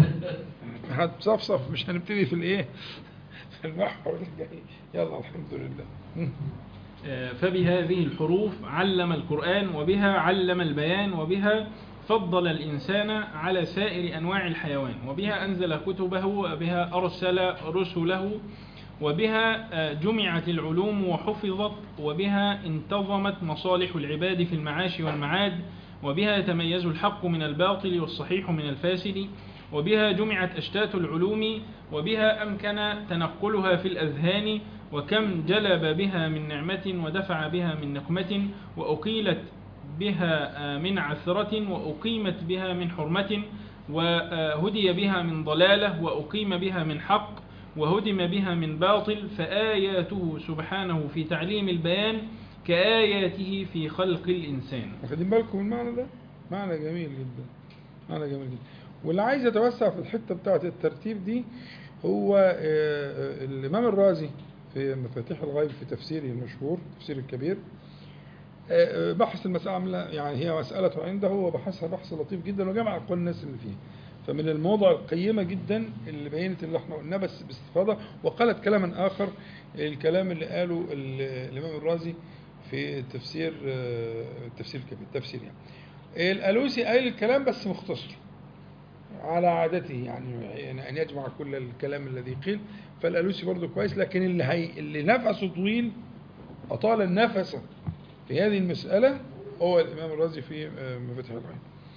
هتصفصف مش هنبتدي في الإيه في المحور الجاي يلا الحمد لله آه، فبهذه الحروف علم القرآن وبها علم البيان وبها فضل الإنسان على سائر أنواع الحيوان وبها أنزل كتبه وبها أرسل رسله وبها آه، جمعت العلوم وحفظت وبها انتظمت مصالح العباد في المعاش والمعاد وبها يتميز الحق من الباطل والصحيح من الفاسد وبها جمعت أشتات العلوم وبها أمكن تنقلها في الأذهان وكم جلب بها من نعمة ودفع بها من نقمة وأقيلت بها آه، من عثرة وأقيمت بها من حرمة وهدي بها من ضلالة وأقيم بها من حق وهدم بها من باطل فآياته سبحانه في تعليم البيان كآياته في خلق الإنسان واخدين بالكم من المعنى ده معنى جميل جدا معنى جميل جدا واللي عايز يتوسع في الحتة بتاعة الترتيب دي هو آه، آه، الإمام الرازي في مفاتيح الغيب في تفسيره المشهور تفسير الكبير آه، آه، بحث المسألة عاملة- يعني هي مسألة عنده وبحثها بحث لطيف جدا وجمع أقوال الناس اللي فيه فمن المواضع القيمة جدا اللي بينت اللي احنا قلناه بس باستفاضة وقالت كلاما آخر الكلام اللي قاله ال- الإمام الرازي في تفسير آه، التفسير الكبير التفسير يعني الألوسي قايل الكلام بس مختصر على عادته يعني يعني أن يجمع كل الكلام الذي قيل فالألوسي برضه كويس لكن اللي هي اللي نفسه طويل أطال النفس في هذه المسألة هو الإمام الرازي في آه، مفاتيح الغيب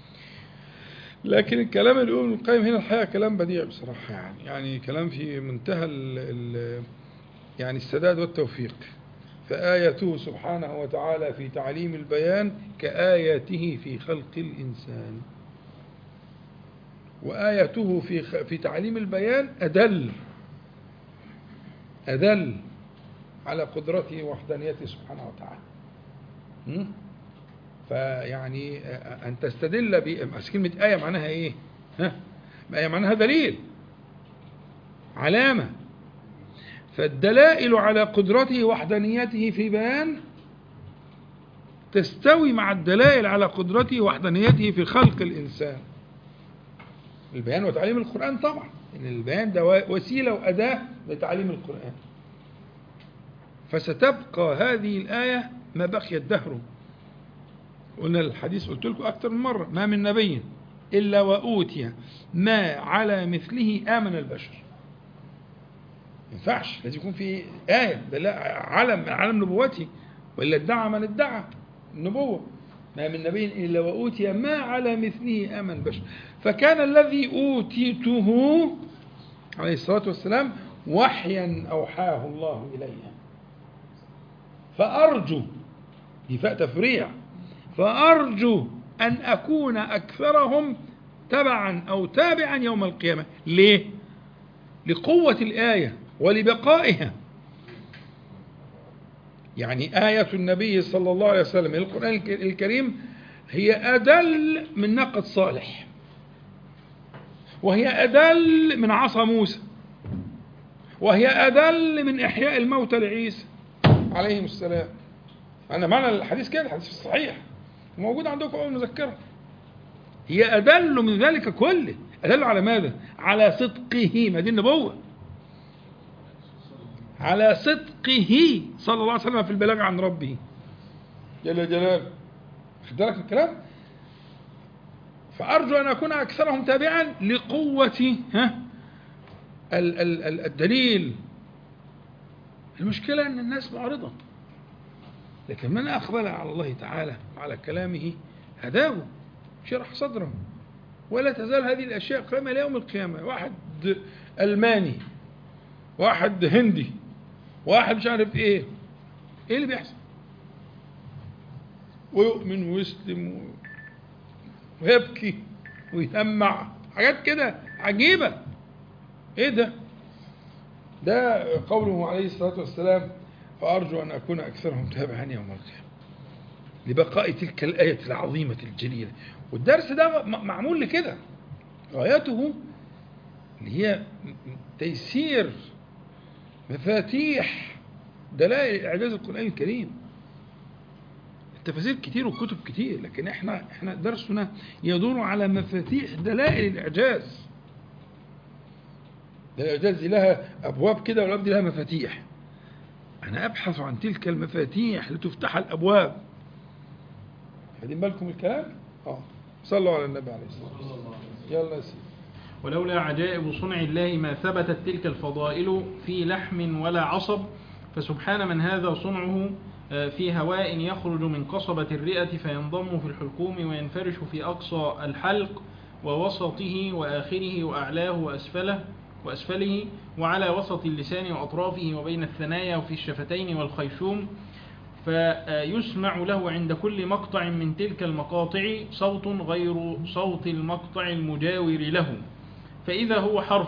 لكن الكلام اللي يقوله ابن القيم هنا الحقيقة كلام بديع بصراحة يعني يعني كلام في منتهى ال ال يعني السداد والتوفيق فآيته سبحانه وتعالى في تعليم البيان كآياته في خلق الإنسان وآيته في خ- في تعليم البيان أدل أدل على قدرته ووحدانيته سبحانه وتعالى م? فيعني آه، أن تستدل ب بس كلمة آية معناها إيه؟ ها؟ آية معناها دليل علامة فالدلائل على قدرته وحدانيته في بيان تستوي مع الدلائل على قدرته وحدانيته في خلق الإنسان البيان وتعليم القرآن طبعا إن البيان ده و- وسيلة وأداة لتعليم القرآن فستبقى هذه الآية ما بقي الدهر قلنا الحديث قلت لكم أكثر من مرة ما من نبي إلا وأوتي ما على مثله آمن البشر ما ينفعش لازم يكون في آية ده لا علم من علم نبوته وإلا ادعى من ادعى النبوة ما من نبي إلا وأوتي ما على مثله آمن البشر فكان الذي أوتيته عليه الصلاة والسلام وحيا أوحاه الله إليه فأرجو دي فاء تفريع فأرجو أن أكون أكثرهم تبعا أو تابعا يوم القيامة ليه؟ لقوة الآية ولبقائها يعني آية النبي صلى الله عليه وسلم القرآن الك- الكريم هي أدل من ناقة صالح وهي أدل من عصا موسى وهي أدل من إحياء الموتى لعيسى عليهم السلام أنا معنى الحديث كده الحديث الصحيح موجود عندكم أول مذكرة هي أدل من ذلك كله أدل على ماذا؟ على صدقه ما دي النبوة على صدقه صلى الله عليه وسلم في البلاغ عن ربه جل جلاله خد بالك من الكلام فأرجو أن أكون أكثرهم تابعا لقوة ها ال- ال- ال- الدليل المشكلة أن الناس معرضة لكن من أقبل على الله تعالى وعلى كلامه هداه شرح صدره ولا تزال هذه الأشياء قائمة ليوم القيامة واحد ألماني واحد هندي واحد مش عارف ايه ايه اللي بيحصل ويؤمن ويسلم و- ويبكي ويدمع حاجات كده عجيبة ايه ده ده قوله عليه الصلاة والسلام فأرجو أن أكون أكثرهم تابعا يوم القيامة لبقاء تلك الآية العظيمة الجليلة والدرس ده م- معمول لكده غايته اللي هي م- م- تيسير مفاتيح دلائل إعجاز القرآن الكريم التفاسير كتير والكتب كتير لكن احنا احنا درسنا يدور على مفاتيح دلائل الإعجاز دلائل الإعجاز دي لها أبواب كده والأبواب دي لها مفاتيح أنا أبحث عن تلك المفاتيح لتفتح الأبواب خدين بالكم الكلام؟ اه صلوا على النبي عليه الصلاة والسلام يلا يا سيدي ولولا عجائب صنع الله ما ثبتت تلك الفضائل في لحم ولا عصب فسبحان من هذا صنعه آه، في هواء يخرج من قصبة الرئة فينضم في الحلقوم وينفرش في أقصى الحلق ووسطه وآخره وأعلاه وأسفله وأسفله وعلى وسط اللسان وأطرافه وبين الثنايا وفي الشفتين والخيشوم فيسمع له عند كل مقطع من تلك المقاطع صوت غير صوت المقطع المجاور له فإذا هو حرف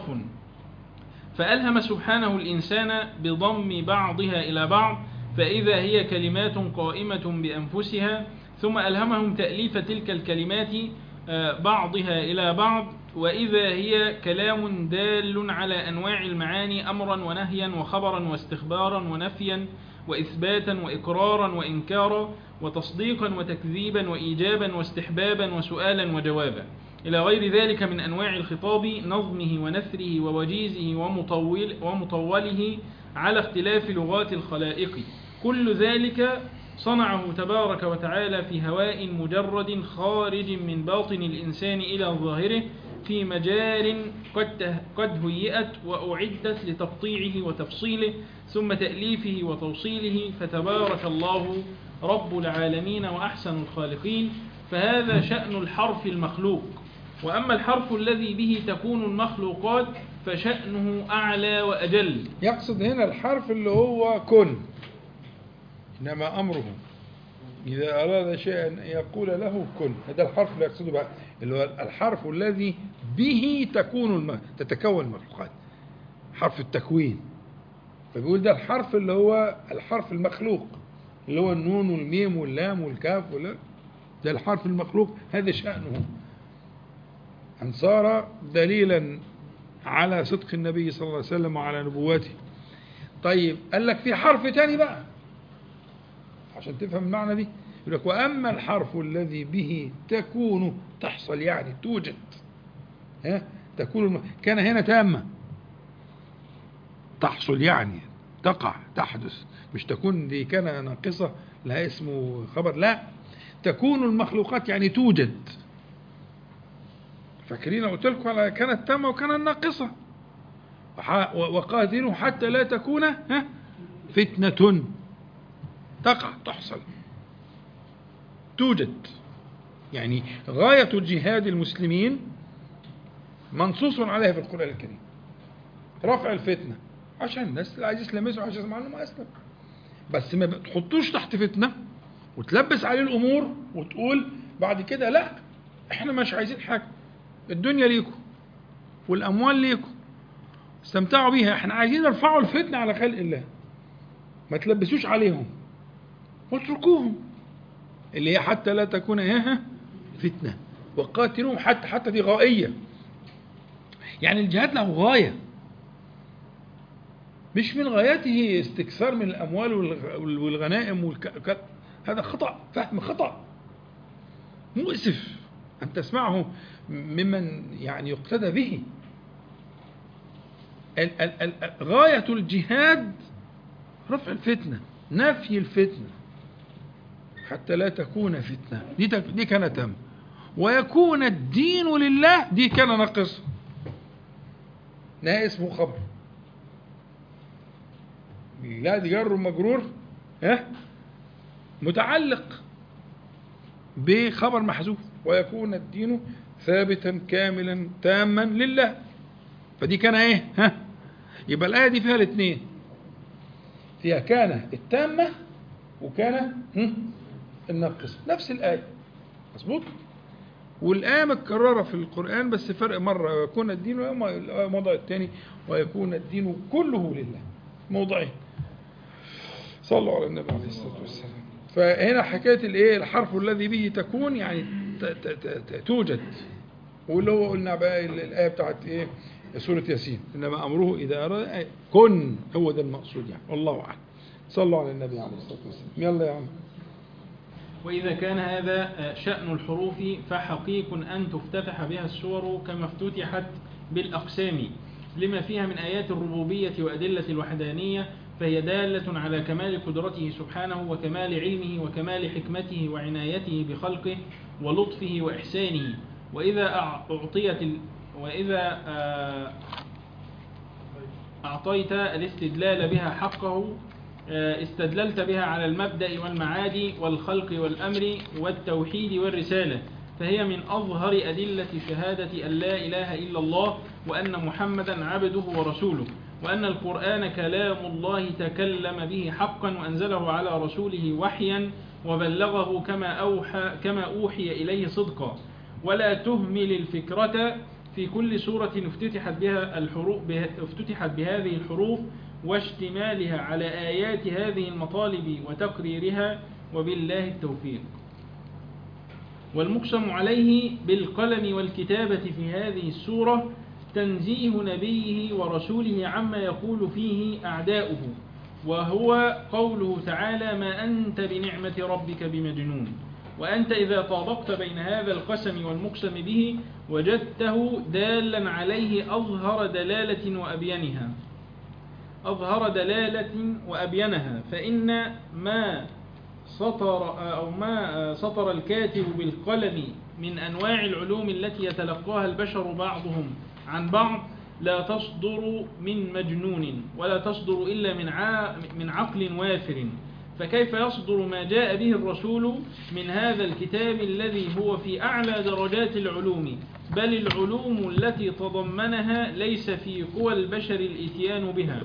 فألهم سبحانه الإنسان بضم بعضها إلى بعض فإذا هي كلمات قائمة بأنفسها ثم ألهمهم تأليف تلك الكلمات آه، بعضها إلى بعض وإذا هي كلام دال على أنواع المعاني أمرا ونهيا وخبرا واستخبارا ونفيا وإثباتا وإقرارا وإنكارا وتصديقا وتكذيبا وإيجابا واستحبابا وسؤالا وجوابا إلى غير ذلك من أنواع الخطاب نظمه ونثره ووجيزه ومطول ومطوله على اختلاف لغات الخلائق كل ذلك صنعه تبارك وتعالى في هواء مجرد خارج من باطن الإنسان إلى ظاهره في مجال قد ته- قد هيئت وأعدت لتقطيعه وتفصيله ثم تأليفه وتوصيله فتبارك الله رب العالمين وأحسن الخالقين فهذا شأن الحرف المخلوق وأما الحرف الذي به تكون المخلوقات فشأنه أعلى وأجل يقصد هنا الحرف اللي هو كن إنما أمره إذا أراد شيئا أن يقول له كن هذا الحرف اللي يقصده بقى اللي هو الحرف الذي به تكون الم... تتكون المخلوقات حرف التكوين فبيقول ده الحرف اللي هو الحرف المخلوق اللي هو النون والميم واللام والكاف ولا ده الحرف المخلوق هذا شأنه أن صار دليلا على صدق النبي صلى الله عليه وسلم وعلى نبوته طيب قال لك في حرف تاني بقى عشان تفهم المعنى دي يقول لك وأما الحرف الذي به تكون تحصل يعني توجد ها تكون الم... كان هنا تامة تحصل يعني تقع تحدث مش تكون دي كان ناقصة لها اسمه خبر لا تكون المخلوقات يعني توجد فاكرين قلت لكم على كانت تامة وكانت ناقصة وح- وقاتلوا حتى لا تكون ها فتنة تقع تحصل توجد يعني غاية جهاد المسلمين منصوص عليها في القرآن الكريم رفع الفتنة عشان الناس اللي عايز يسلم يسلم عايز يسمع عنه ما أسلم بس ما تحطوش تحت فتنة وتلبس عليه الامور وتقول بعد كده لا احنا مش عايزين حاجه الدنيا ليكم والاموال ليكم استمتعوا بيها احنا عايزين نرفعوا الفتنه على خلق الله ما تلبسوش عليهم واتركوهم اللي هي حتى لا تكون ايه فتنه وقاتلوهم حتى حتى دي غائيه يعني الجهاد له غايه مش من غايته استكثار من الاموال والغ- والغنائم والك... هذا خطا فهم خطا مؤسف ان تسمعه ممن يعني يقتدى به ال- ال- ال- غايه الجهاد رفع الفتنه نفي الفتنه حتى لا تكون فتنه دي تك- دي كانت تم ويكون الدين لله دي كان ناقص ده اسمه خبر لا دي جر ومجرور ها متعلق بخبر محذوف ويكون الدين ثابتا كاملا تاما لله فدي كان ايه ها يبقى الايه دي فيها الاثنين فيها كان التامه وكان هم، الناقصه نفس الايه مظبوط والآية متكررة في القرآن بس فرق مرة ويكون الدين الموضع الثاني ويكون الدين كله لله موضعين صلوا على النبي عليه الصلاة والسلام فهنا حكاية الايه الحرف الذي به تكون يعني ت- ت- ت- ت- توجد واللي هو قلنا بقى ال- الآية بتاعت ايه سورة ياسين إنما أمره إذا أراد كن هو ده المقصود يعني والله أعلم صلوا على النبي عليه الصلاة والسلام يلا يا عم وإذا كان هذا شأن الحروف فحقيق أن تفتتح بها السور كما افتتحت بالأقسام لما فيها من آيات الربوبية وأدلة الوحدانية فهي دالة على كمال قدرته سبحانه وكمال علمه وكمال حكمته وعنايته بخلقه ولطفه وإحسانه وإذا أع- أعطيت ال... وإذا آه، أعطيت الاستدلال بها حقه آه، استدللت بها على المبدأ والمعاد والخلق والأمر والتوحيد والرسالة فهي من أظهر أدلة شهادة أن لا إله إلا الله وأن محمدا عبده ورسوله وأن القرآن كلام الله تكلم به حقا وأنزله على رسوله وحيا وبلغه كما أوحى كما أوحي إليه صدقا ولا تهمل الفكرة في كل سورة افتتحت بها الحروف به افتتحت بهذه الحروف واشتمالها على آيات هذه المطالب وتقريرها وبالله التوفيق والمقسم عليه بالقلم والكتابة في هذه السورة تنزيه نبيه ورسوله عما يقول فيه أعداؤه وهو قوله تعالى ما أنت بنعمة ربك بمجنون وأنت إذا طابقت بين هذا القسم والمقسم به وجدته دالا عليه أظهر دلالة وأبينها أظهر دلالة وأبينها فإن ما سطر أو ما سطر الكاتب بالقلم من أنواع العلوم التي يتلقاها البشر بعضهم عن بعض لا تصدر من مجنون ولا تصدر إلا من ع- من عقل وافر فكيف يصدر ما جاء به الرسول من هذا الكتاب الذي هو في أعلى درجات العلوم بل العلوم التي تضمنها ليس في قوى البشر الإتيان بها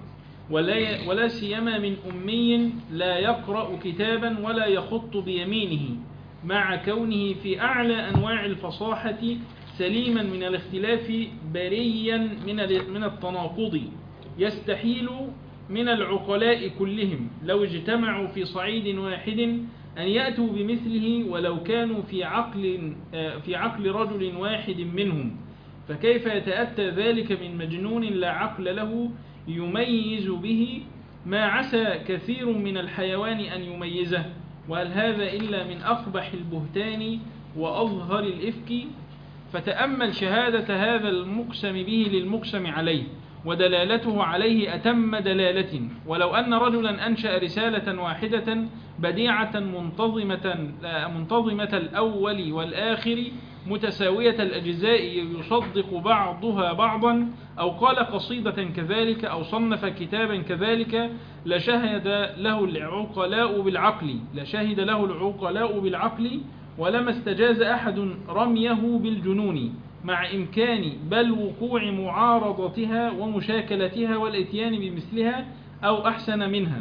ولا, ولا سيما من أمي لا يقرأ كتابا ولا يخط بيمينه مع كونه في أعلى أنواع الفصاحة سليما من الاختلاف بريا من ال- من التناقض يستحيل من العقلاء كلهم لو اجتمعوا في صعيد واحد أن يأتوا بمثله ولو كانوا في عقل آه، في عقل رجل واحد منهم فكيف يتأتى ذلك من مجنون لا عقل له يميز به ما عسى كثير من الحيوان أن يميزه وهل هذا إلا من أقبح البهتان وأظهر الإفك فتأمل شهادة هذا المقسم به للمقسم عليه ودلالته عليه أتم دلالة ولو أن رجلا أنشأ رسالة واحدة بديعة منتظمة منتظمة الأول والآخر متساوية الأجزاء يصدق بعضها بعضا أو قال قصيدة كذلك أو صنف كتابا كذلك لشهد له العقلاء بالعقل لشهد له العقلاء بالعقل ولما استجاز أحد رميه بالجنون مع إمكان بل وقوع معارضتها ومشاكلتها والإتيان بمثلها أو أحسن منها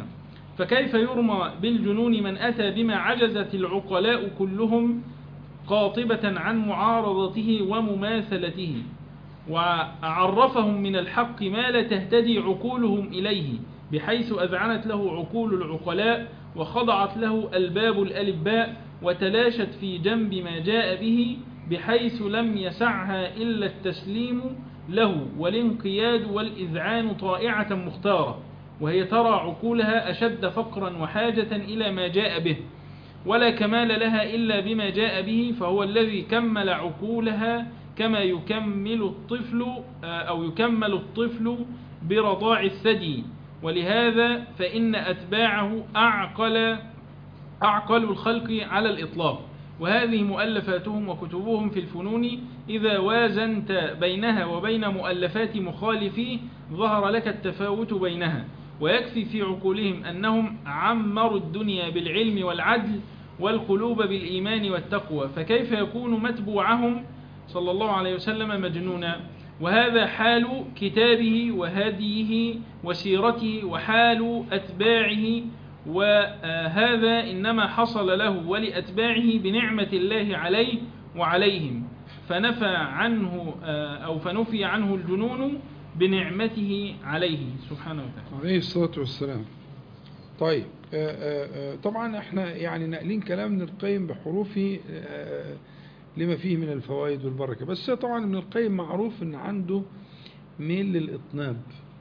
فكيف يرمى بالجنون من أتى بما عجزت العقلاء كلهم قاطبة عن معارضته ومماثلته وعرفهم من الحق ما لا تهتدي عقولهم إليه بحيث أذعنت له عقول العقلاء وخضعت له ألباب الألباء وتلاشت في جنب ما جاء به بحيث لم يسعها إلا التسليم له والانقياد والإذعان طائعة مختارة وهي ترى عقولها أشد فقرا وحاجة إلى ما جاء به ولا كمال لها إلا بما جاء به فهو الذي كمل عقولها كما يكمل الطفل أو يكمل الطفل برضاع الثدي ولهذا فإن أتباعه أعقل أعقل الخلق على الإطلاق وهذه مؤلفاتهم وكتبهم في الفنون إذا وازنت بينها وبين مؤلفات مخالفيه ظهر لك التفاوت بينها ويكفي في عقولهم أنهم عمروا الدنيا بالعلم والعدل والقلوب بالإيمان والتقوى فكيف يكون متبوعهم صلى الله عليه وسلم مجنونا وهذا حال كتابه وهديه وسيرته وحال أتباعه وهذا إنما حصل له ولأتباعه بنعمة الله عليه وعليهم فنفى عنه أو فنفي عنه الجنون بنعمته عليه سبحانه وتعالى عليه الصلاة والسلام طيب آه، آه، آه، طبعا احنا يعني ناقلين كلام ابن القيم بحروفه آه، لما فيه من الفوائد والبركة بس طبعا ابن القيم معروف ان عنده ميل للإطناب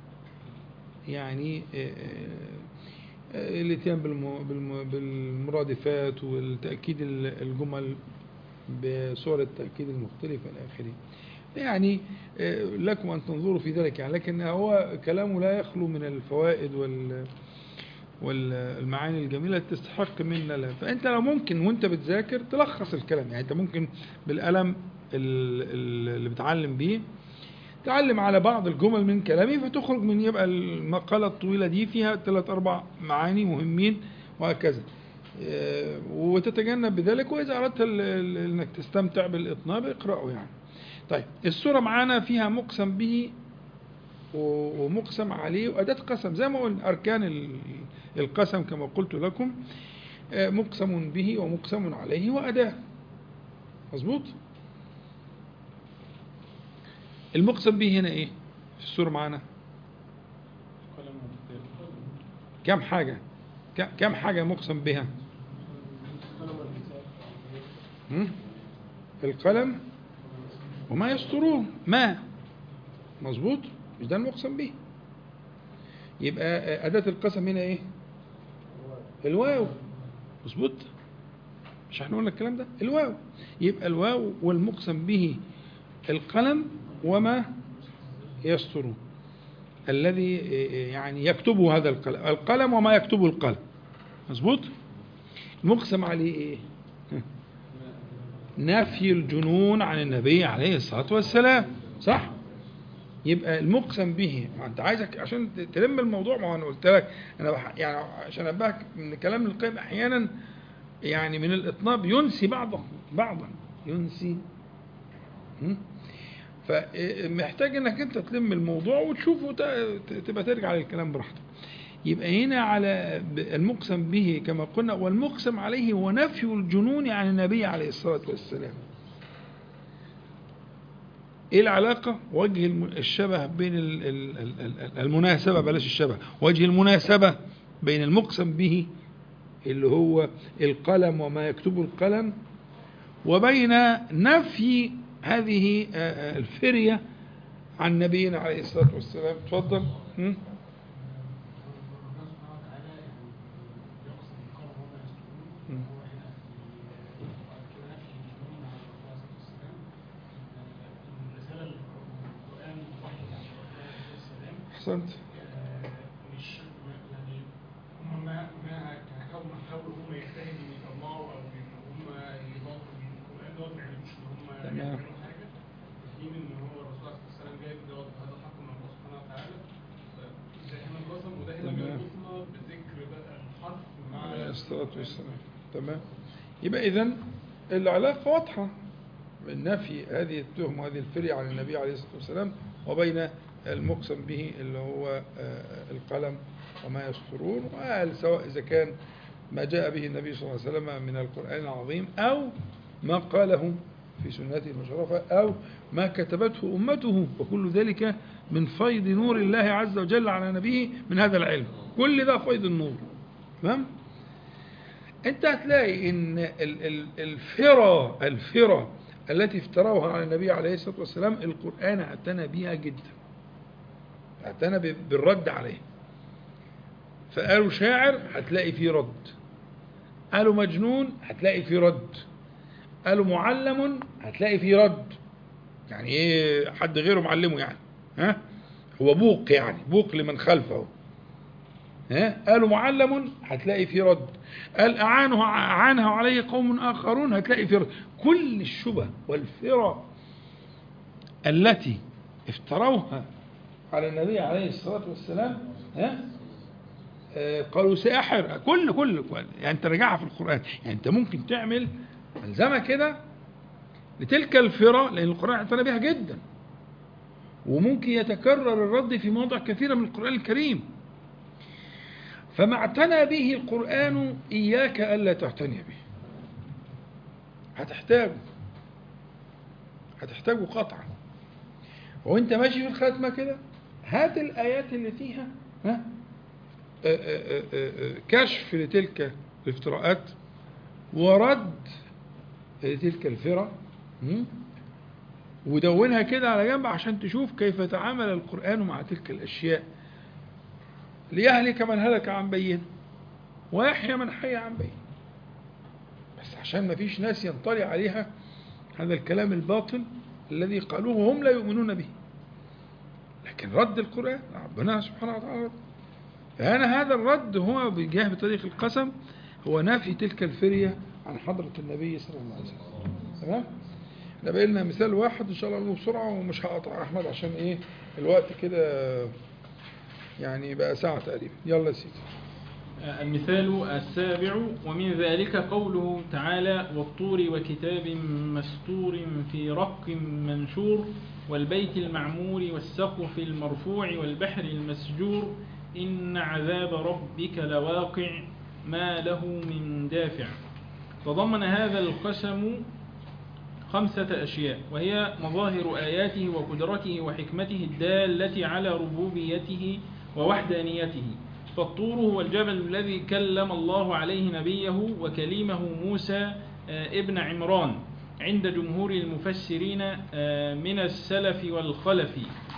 يعني آه، آه، الاتيان بالم- بالم- بالمرادفات والتأكيد ال- الجمل بصور التأكيد المختلفة إلى آخره يعني آه، لكم أن تنظروا في ذلك يعني لكن هو كلامه لا يخلو من الفوائد وال والمعاني الجميلة تستحق منا لا فأنت لو ممكن وانت بتذاكر تلخص الكلام يعني انت ممكن بالقلم ال- ال- اللي بتعلم بيه تعلم على بعض الجمل من كلامي فتخرج من يبقى المقالة الطويلة دي فيها ثلاث أربع معاني مهمين وهكذا آه، وتتجنب بذلك وإذا أردت ال- ال- أنك تستمتع بالإطناب اقرأه يعني طيب السورة معانا فيها مقسم به و- ومقسم عليه وأداة قسم زي ما قلنا أركان ال- القسم كما قلت لكم آه، مقسم به ومقسم عليه وأداة مظبوط المقسم به هنا إيه في السورة معانا كم حاجة ك- كم حاجة مقسم بها هم؟ القلم وما يسطرون ما مظبوط مش ده المقسم به يبقى آه، أداة القسم هنا إيه الواو مظبوط مش احنا قلنا الكلام ده الواو يبقى الواو والمقسم به القلم وما يسطرون الذي يعني يكتبه هذا القلم القلم وما يكتبه القلم مظبوط المقسم عليه ايه نفي الجنون عن النبي عليه الصلاة والسلام صح يبقى المقسم به ما انت عايزك عشان تلم الموضوع ما هو انا قلت لك انا بح يعني عشان انبهك من كلام القيم احيانا يعني من الاطناب ينسي بعضه بعضا ينسي م? فمحتاج انك انت تلم الموضوع وتشوفه وت- تبقى ترجع للكلام براحتك يبقى هنا على ب- المقسم به كما قلنا والمقسم عليه هو نفي الجنون عن النبي عليه الصلاة والسلام ايه العلاقة وجه الم- الشبه بين ال- ال- ال- ال- المناسبة بلاش الشبه وجه المناسبة بين المقسم به اللي هو القلم وما يكتبه القلم وبين نفي هذه آه، آه، الفرية عن نبينا عليه الصلاة والسلام تفضل هم؟ مم. أحسنت مش يعني هم ما ما حاولوا حاولوا هم يجتهدوا ويطلعوا او ان هم يضافوا من القران دوت ما يعملوش ان هم تمام. يعملوا حاجه في حين ان هو الرسول عليه الصلاه والسلام جايب دوت هذا حق من الله سبحانه وتعالى فده هنا القسم وده هنا تمام. بيربطنا بذكر بقى الحرف مع عليه الصلاة والسلام تمام يبقى إذا العلاقة واضحة من نفي هذه التهم وهذه الفرية عن النبي عليه الصلاة والسلام وبين المقسم به اللي هو آه، القلم وما يسترون وقال سواء إذا كان ما جاء به النبي صلى الله عليه وسلم من القرآن العظيم أو ما قاله في سنته المشرفة أو ما كتبته أمته وكل ذلك من فيض نور الله عز وجل على نبيه من هذا العلم كل ده فيض النور تمام انت هتلاقي ان ال- ال- الفرى الفرى التي افتروها على النبي عليه الصلاة والسلام القرآن اعتنى بها جدا اعتنى ب- بالرد عليه فقالوا شاعر هتلاقي فيه رد قالوا مجنون هتلاقي فيه رد قالوا معلم هتلاقي فيه رد يعني ايه حد غيره معلمه يعني ها هو بوق يعني بوق لمن خلفه ها قالوا معلم هتلاقي فيه رد قال أعانه أعانه عليه قوم آخرون هتلاقي فيه رد كل الشبه والفرى التي افتروها على النبي عليه الصلاة والسلام ها آه، قالوا ساحر كل كل كل- يعني انت راجعها في القرآن يعني انت ممكن تعمل ملزمة كده لتلك الفرى لأن القرآن اعتنى بها جدا وممكن يتكرر الرد في مواضع كثيرة من القرآن الكريم فما اعتنى به القرآن إياك ألا تعتني به هتحتاجه هتحتاجه قطعا وانت ماشي في الختمة كده هات الآيات اللي فيها ها آه، آه، آه، آه، كشف لتلك الافتراءات ورد لتلك الفرق م? ودونها كده على جنب عشان تشوف كيف تعامل القرآن مع تلك الأشياء ليهلك من هلك عن بين ويحيى من حي عن بين بس عشان ما فيش ناس ينطلي عليها هذا الكلام الباطل الذي قالوه وهم لا يؤمنون به لكن رد القرآن ربنا سبحانه وتعالى رد فأنا هذا الرد هو بجاه بطريق القسم هو نافي تلك الفرية عن حضرة النبي صلى الله عليه وسلم تمام؟ احنا بقى لنا مثال واحد ان شاء الله نقوله بسرعة ومش هقطع احمد عشان ايه الوقت كده يعني بقى ساعة تقريبا يلا يا سيدي المثال السابع ومن ذلك قوله تعالى والطور وكتاب مستور في رق منشور والبيت المعمور والسقف المرفوع والبحر المسجور إن عذاب ربك لواقع ما له من دافع تضمن هذا القسم خمسة أشياء وهي مظاهر آياته وقدرته وحكمته الدالة على ربوبيته ووحدانيته فالطور هو الجبل الذي كلم الله عليه نبيه وكليمه موسى آه، ابن عمران عند جمهور المفسرين آه، من السلف والخلف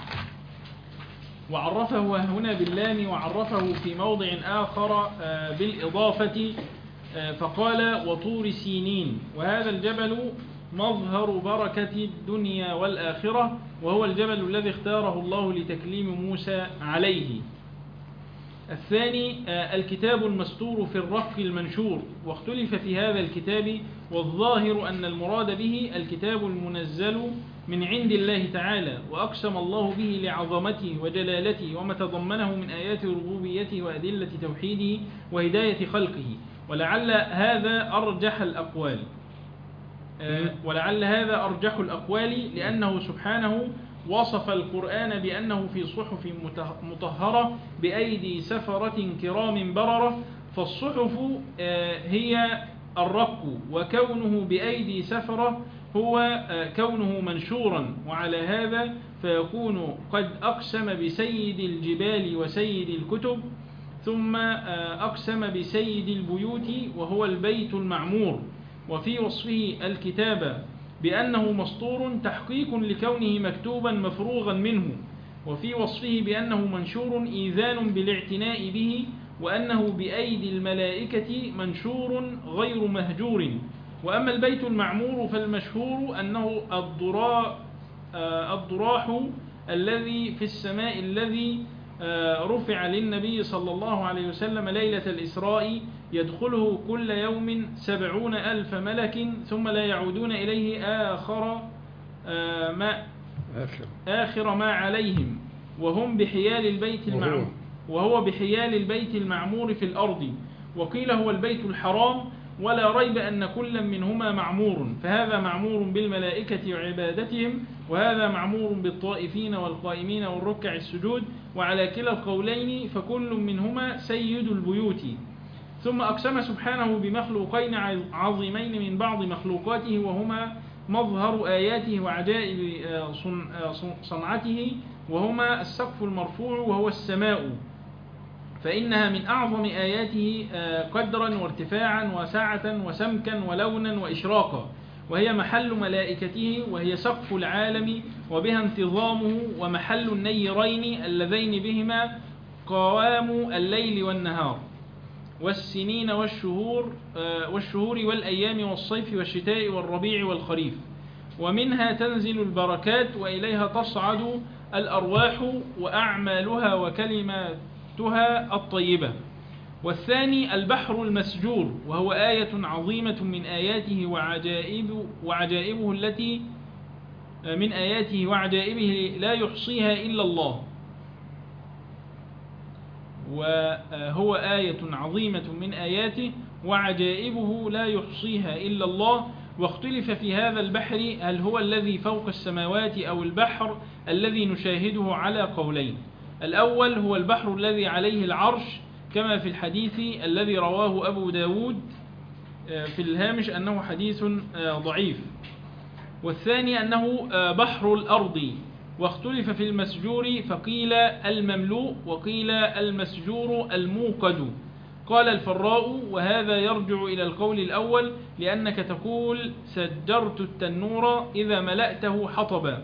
وعرفه هنا باللام وعرفه في موضع آخر آه، بالإضافة آه، فقال وطور سينين وهذا الجبل مظهر بركة الدنيا والآخرة وهو الجبل الذي اختاره الله لتكليم موسى عليه الثاني آه، الكتاب المستور في الرق المنشور واختلف في هذا الكتاب والظاهر أن المراد به الكتاب المنزل من عند الله تعالى وأقسم الله به لعظمته وجلالته وما تضمنه من آيات ربوبيته وأدلة توحيده وهداية خلقه ولعل هذا أرجح الأقوال آه، ولعل هذا أرجح الأقوال لأنه سبحانه وصف القرآن بأنه في صحف مته- مطهرة بأيدي سفرة كرام بررة فالصحف آه، هي الرق وكونه بأيدي سفرة هو آه، كونه منشورا وعلى هذا فيكون قد أقسم بسيد الجبال وسيد الكتب ثم آه، أقسم بسيد البيوت وهو البيت المعمور وفي وصفه الكتابة بأنه مسطور تحقيق لكونه مكتوبا مفروغا منه وفي وصفه بأنه منشور إيذان بالاعتناء به وأنه بأيدي الملائكة منشور غير مهجور وأما البيت المعمور فالمشهور أنه الضراء آه، الضراح الذي في السماء الذي آه، رفع للنبي صلى الله عليه وسلم ليلة الإسراء يدخله كل يوم سبعون ألف ملك ثم لا يعودون إليه آخر آه، ما آخر آخر ما عليهم وهم بحيال البيت وهو. المعمور وهو بحيال البيت المعمور في الأرض وقيل هو البيت الحرام ولا ريب أن كل منهما معمور فهذا معمور بالملائكة وعبادتهم وهذا معمور بالطائفين والقائمين والركع السجود وعلى كلا القولين فكل منهما سيد البيوت ثم أقسم سبحانه بمخلوقين عظيمين من بعض مخلوقاته وهما مظهر آياته وعجائب آه، صن- آه، صن- صنعته وهما السقف المرفوع وهو السماء فإنها من أعظم آياته آه، قدرا وارتفاعا وسعة وسمكا ولونا وإشراقا وهي محل ملائكته وهي سقف العالم وبها انتظامه ومحل النيرين اللذين بهما قوام الليل والنهار والسنين والشهور آه، والشهور والأيام والصيف والشتاء والربيع والخريف ومنها تنزل البركات وإليها تصعد الأرواح وأعمالها وكلماتها الطيبة والثاني البحر المسجور وهو آية عظيمة من آياته وعجائب وعجائبه التي من آياته وعجائبه لا يحصيها إلا الله وهو آية عظيمة من آياته وعجائبه لا يحصيها إلا الله واختلف في هذا البحر هل هو الذي فوق السماوات أو البحر الذي نشاهده على قولين الأول هو البحر الذي عليه العرش كما في الحديث الذي رواه أبو داود آه، في الهامش أنه حديث آه، ضعيف والثاني أنه آه، بحر الأرض واختلف في المسجور فقيل المملوء وقيل المسجور الموقد قال الفراء وهذا يرجع إلى القول الأول لأنك تقول سجرت التنور إذا ملأته حطبا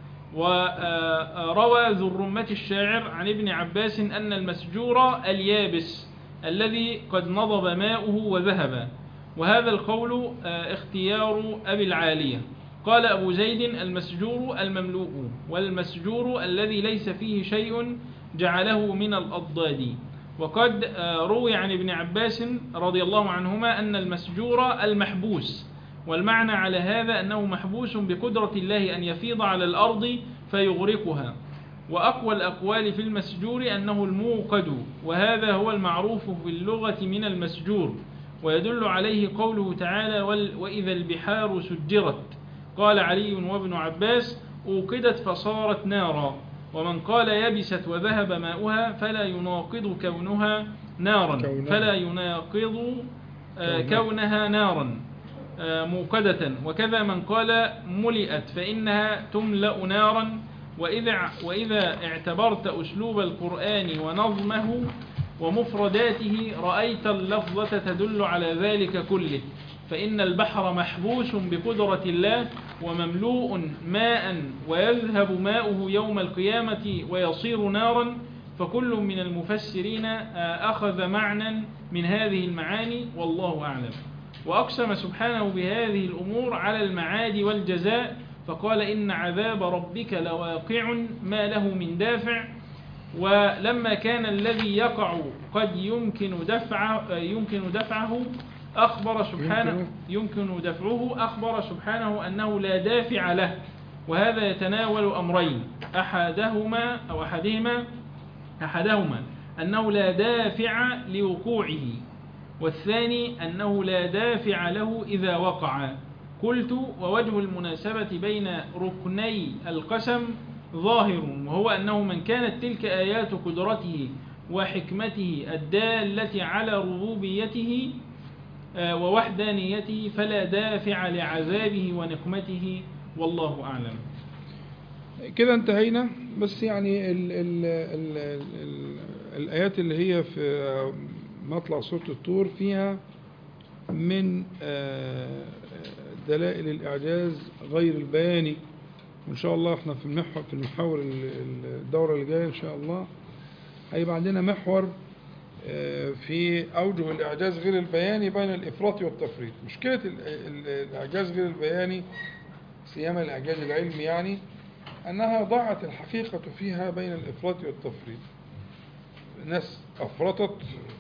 وروى ذو الرمة الشاعر عن ابن عباس أن المسجور اليابس الذي قد نضب ماؤه وذهب وهذا القول آه، اختيار أبي العالية قال أبو زيد المسجور المملوء والمسجور الذي ليس فيه شيء جعله من الأضداد وقد آه، روي عن ابن عباس رضي الله عنهما أن المسجور المحبوس والمعنى على هذا أنه محبوس بقدرة الله أن يفيض على الأرض فيغرقها وأقوى الأقوال في المسجور أنه الموقد وهذا هو المعروف في اللغة من المسجور ويدل عليه قوله تعالى "وال- وإذا البحار سجرت قال علي وابن عباس أوقدت فصارت نارا ومن قال يبست وذهب ماؤها فلا يناقض كونها نارا كونها. فلا يناقض آه، كونها. كونها نارا آه، موقدة وكذا من قال ملئت فإنها تملأ نارا وإذا, وإذا اعتبرت أسلوب القرآن ونظمه ومفرداته رأيت اللفظة تدل على ذلك كله فإن البحر محبوس بقدرة الله ومملوء ماء ويذهب ماؤه يوم القيامة ويصير نارا فكل من المفسرين آه، أخذ معنى من هذه المعاني والله أعلم وأقسم سبحانه بهذه الأمور على المعاد والجزاء فقال إن عذاب ربك لواقع ما له من دافع ولما كان الذي يقع قد يمكن دفعه يمكن دفعه أخبر سبحانه يمكن دفعه أخبر سبحانه أنه لا دافع له وهذا يتناول أمرين أحدهما أو أحدهما أحدهما أنه لا دافع لوقوعه والثاني أنه لا دافع له إذا وقع قلت ووجه المناسبة بين ركني القسم ظاهر وهو أنه من كانت تلك آيات قدرته وحكمته الدالة على ربوبيته آه، ووحدانيته فلا دافع لعذابه ونقمته والله أعلم كده انتهينا بس يعني ال ال ال ال ال الآيات اللي هي في مطلع سورة الطور فيها من آه، دلائل الإعجاز غير البياني وإن شاء الله احنا في المحور في المحاور ال- ال- الدورة اللي جاية إن شاء الله هيبقى عندنا محور آه، في أوجه الإعجاز غير البياني بين الإفراط والتفريط مشكلة ال- ال- الإعجاز غير البياني سيما الإعجاز العلمي يعني أنها ضاعت الحقيقة فيها بين الإفراط والتفريط ناس أفرطت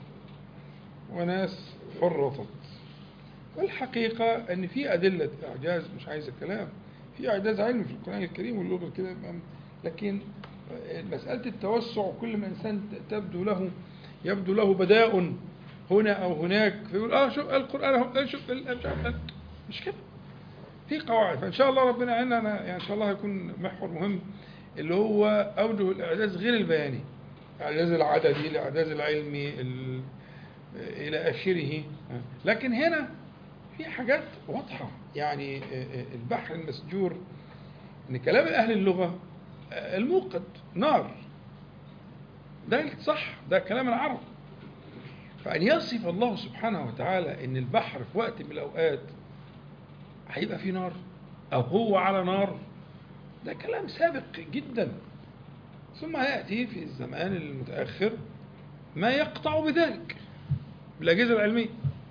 وناس فرطت والحقيقة أن في أدلة إعجاز مش عايز الكلام في إعجاز علمي في القرآن الكريم واللغة كده لكن مسألة التوسع كل ما إنسان تبدو له يبدو له بداء هنا أو هناك فيقول آه شوف القرآن أهو شوف ال- مش عارف مش كده في قواعد فإن شاء الله ربنا يعيننا أنا يعني إن شاء الله هيكون محور مهم اللي هو أوجه الإعجاز غير البياني الإعجاز العددي الإعجاز العلمي ال- إلى آخره لكن هنا في حاجات واضحة يعني البحر المسجور إن كلام أهل اللغة الموقد نار ده صح ده كلام العرب فأن يصف الله سبحانه وتعالى إن البحر في وقت من الأوقات هيبقى فيه نار أو هو على نار ده كلام سابق جدا ثم يأتي في الزمان المتأخر ما يقطع بذلك بالأجهزة العلمية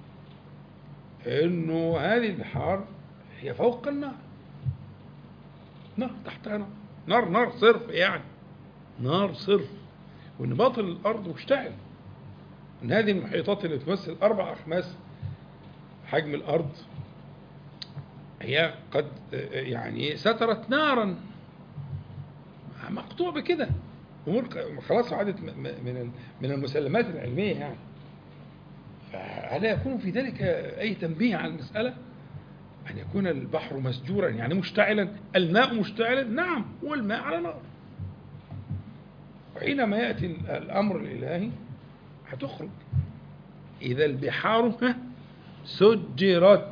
إنه هذه البحار هي فوق النار نار تحتها نار نار نار صرف يعني نار صرف وإن باطن الأرض مشتعل إن هذه المحيطات اللي تمثل أربع أخماس حجم الأرض هي قد يعني سترت نارا مقطوع بكده امور خلاص عادت م- م- من ال- من المسلمات العلميه يعني فهل يكون في ذلك اي تنبيه على المساله ان يكون البحر مسجورا يعني مشتعلا الماء مشتعلا نعم والماء على نار وحينما ياتي ال- الامر الالهي هتخرج اذا البحار ها، سجرت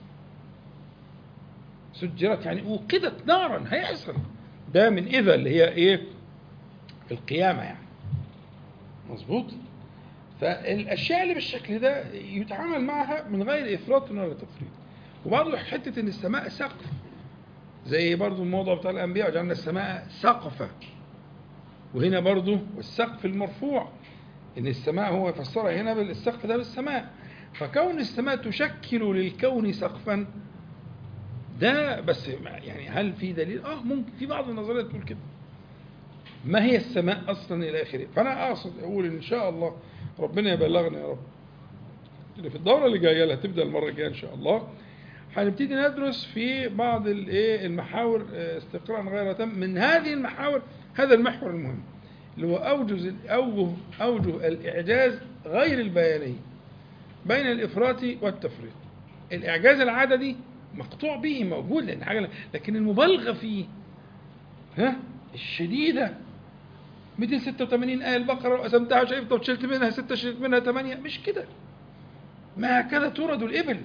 سجرت يعني اوقدت نارا هيحصل ده من اذا اللي هي ايه القيامه يعني مظبوط فالاشياء اللي بالشكل ده يتعامل معها من غير افراط ولا تفريط وبرضه حته ان السماء سقف زي برضه الموضوع بتاع الانبياء وجعلنا السماء سقفا وهنا برضه والسقف المرفوع ان السماء هو يفسرها هنا بالسقف ده بالسماء فكون السماء تشكل للكون سقفا ده بس يعني هل في دليل؟ اه ممكن في بعض النظريات تقول كده. ما هي السماء اصلا الى اخره؟ فانا اقصد اقول ان شاء الله ربنا يبلغنا يا رب. اللي في الدوره اللي جايه اللي هتبدا المره الجايه ان شاء الله هنبتدي ندرس في بعض الايه المحاور آه، استقراء غير تام من هذه المحاور هذا المحور المهم اللي هو اوجز اوجه اوجه الاعجاز غير البياني بين الافراط والتفريط. الاعجاز العددي مقطوع به موجود لان حاجه لكن المبالغه فيه ها الشديده 286 آية البقرة وقسمتها شايف طب شلت منها ستة شلت منها ثمانية مش كده ما هكذا تورد الإبل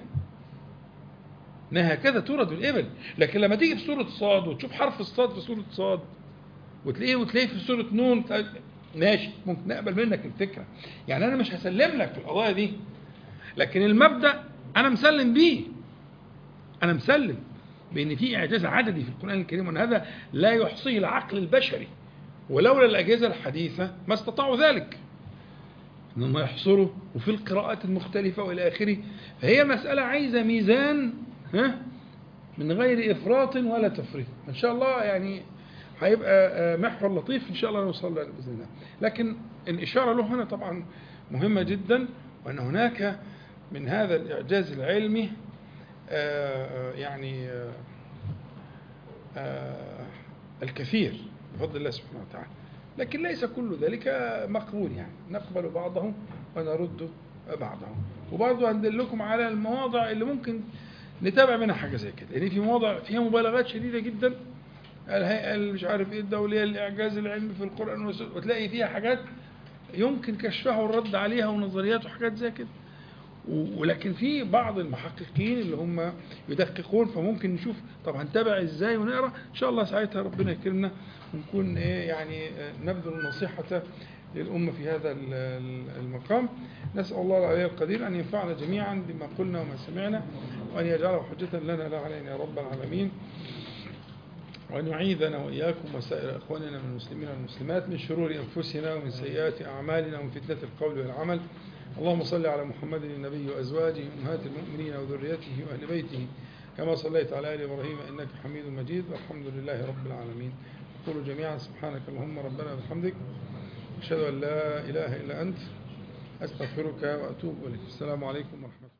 ما هكذا تورد الإبل لكن لما تيجي في سورة صاد وتشوف حرف الصاد في سورة صاد وتلاقيه وتلاقيه في سورة نون ماشي ممكن نقبل منك الفكرة يعني أنا مش هسلم لك في القضايا دي لكن المبدأ أنا مسلم بيه أنا مسلم بأن في إعجاز عددي في القرآن الكريم وأن هذا لا يحصيه العقل البشري ولولا الأجهزة الحديثة ما استطاعوا ذلك أنهم يحصروا وفي القراءات المختلفة وإلى آخره فهي مسألة عايزة ميزان ها من غير إفراط ولا تفريط إن شاء الله يعني هيبقى آه، محور لطيف إن شاء الله نوصل له بإذن الله لكن الإشارة له هنا طبعا مهمة جدا وأن هناك من هذا الإعجاز العلمي آه، يعني آه، آه، الكثير بفضل الله سبحانه وتعالى لكن ليس كل ذلك مقبول يعني نقبل بعضه ونرد بعضه وبرضه هندلكم على المواضع اللي ممكن نتابع منها حاجه زي كده لان في مواضع فيها مبالغات شديده جدا الهيئه اللي مش عارف ايه الدوليه الاعجاز العلمي في القران والسنة، وتلاقي فيها حاجات يمكن كشفها والرد عليها ونظريات وحاجات زي كده و- ولكن في بعض المحققين اللي هم يدققون فممكن نشوف طب هنتابع ازاي ونقرا ان شاء الله ساعتها ربنا يكرمنا ونكون ايه يعني آه، نبذل النصيحه للامه في هذا ال- ال- المقام نسال الله العلي القدير ان ينفعنا جميعا بما قلنا وما سمعنا وان يجعله حجه لنا لا علينا يا رب العالمين وأن يعيذنا وإياكم وسائر إخواننا من المسلمين والمسلمات من شرور أنفسنا ومن سيئات أعمالنا ومن فتنة القول والعمل اللهم صل على محمد النبي وأزواجه أمهات المؤمنين وذريته وأهل بيته كما صليت على آل إبراهيم إنك حميد مجيد والحمد لله رب العالمين قولوا جميعا سبحانك اللهم ربنا وبحمدك أشهد أن لا إله إلا أنت أستغفرك وأتوب إليك السلام عليكم ورحمة الله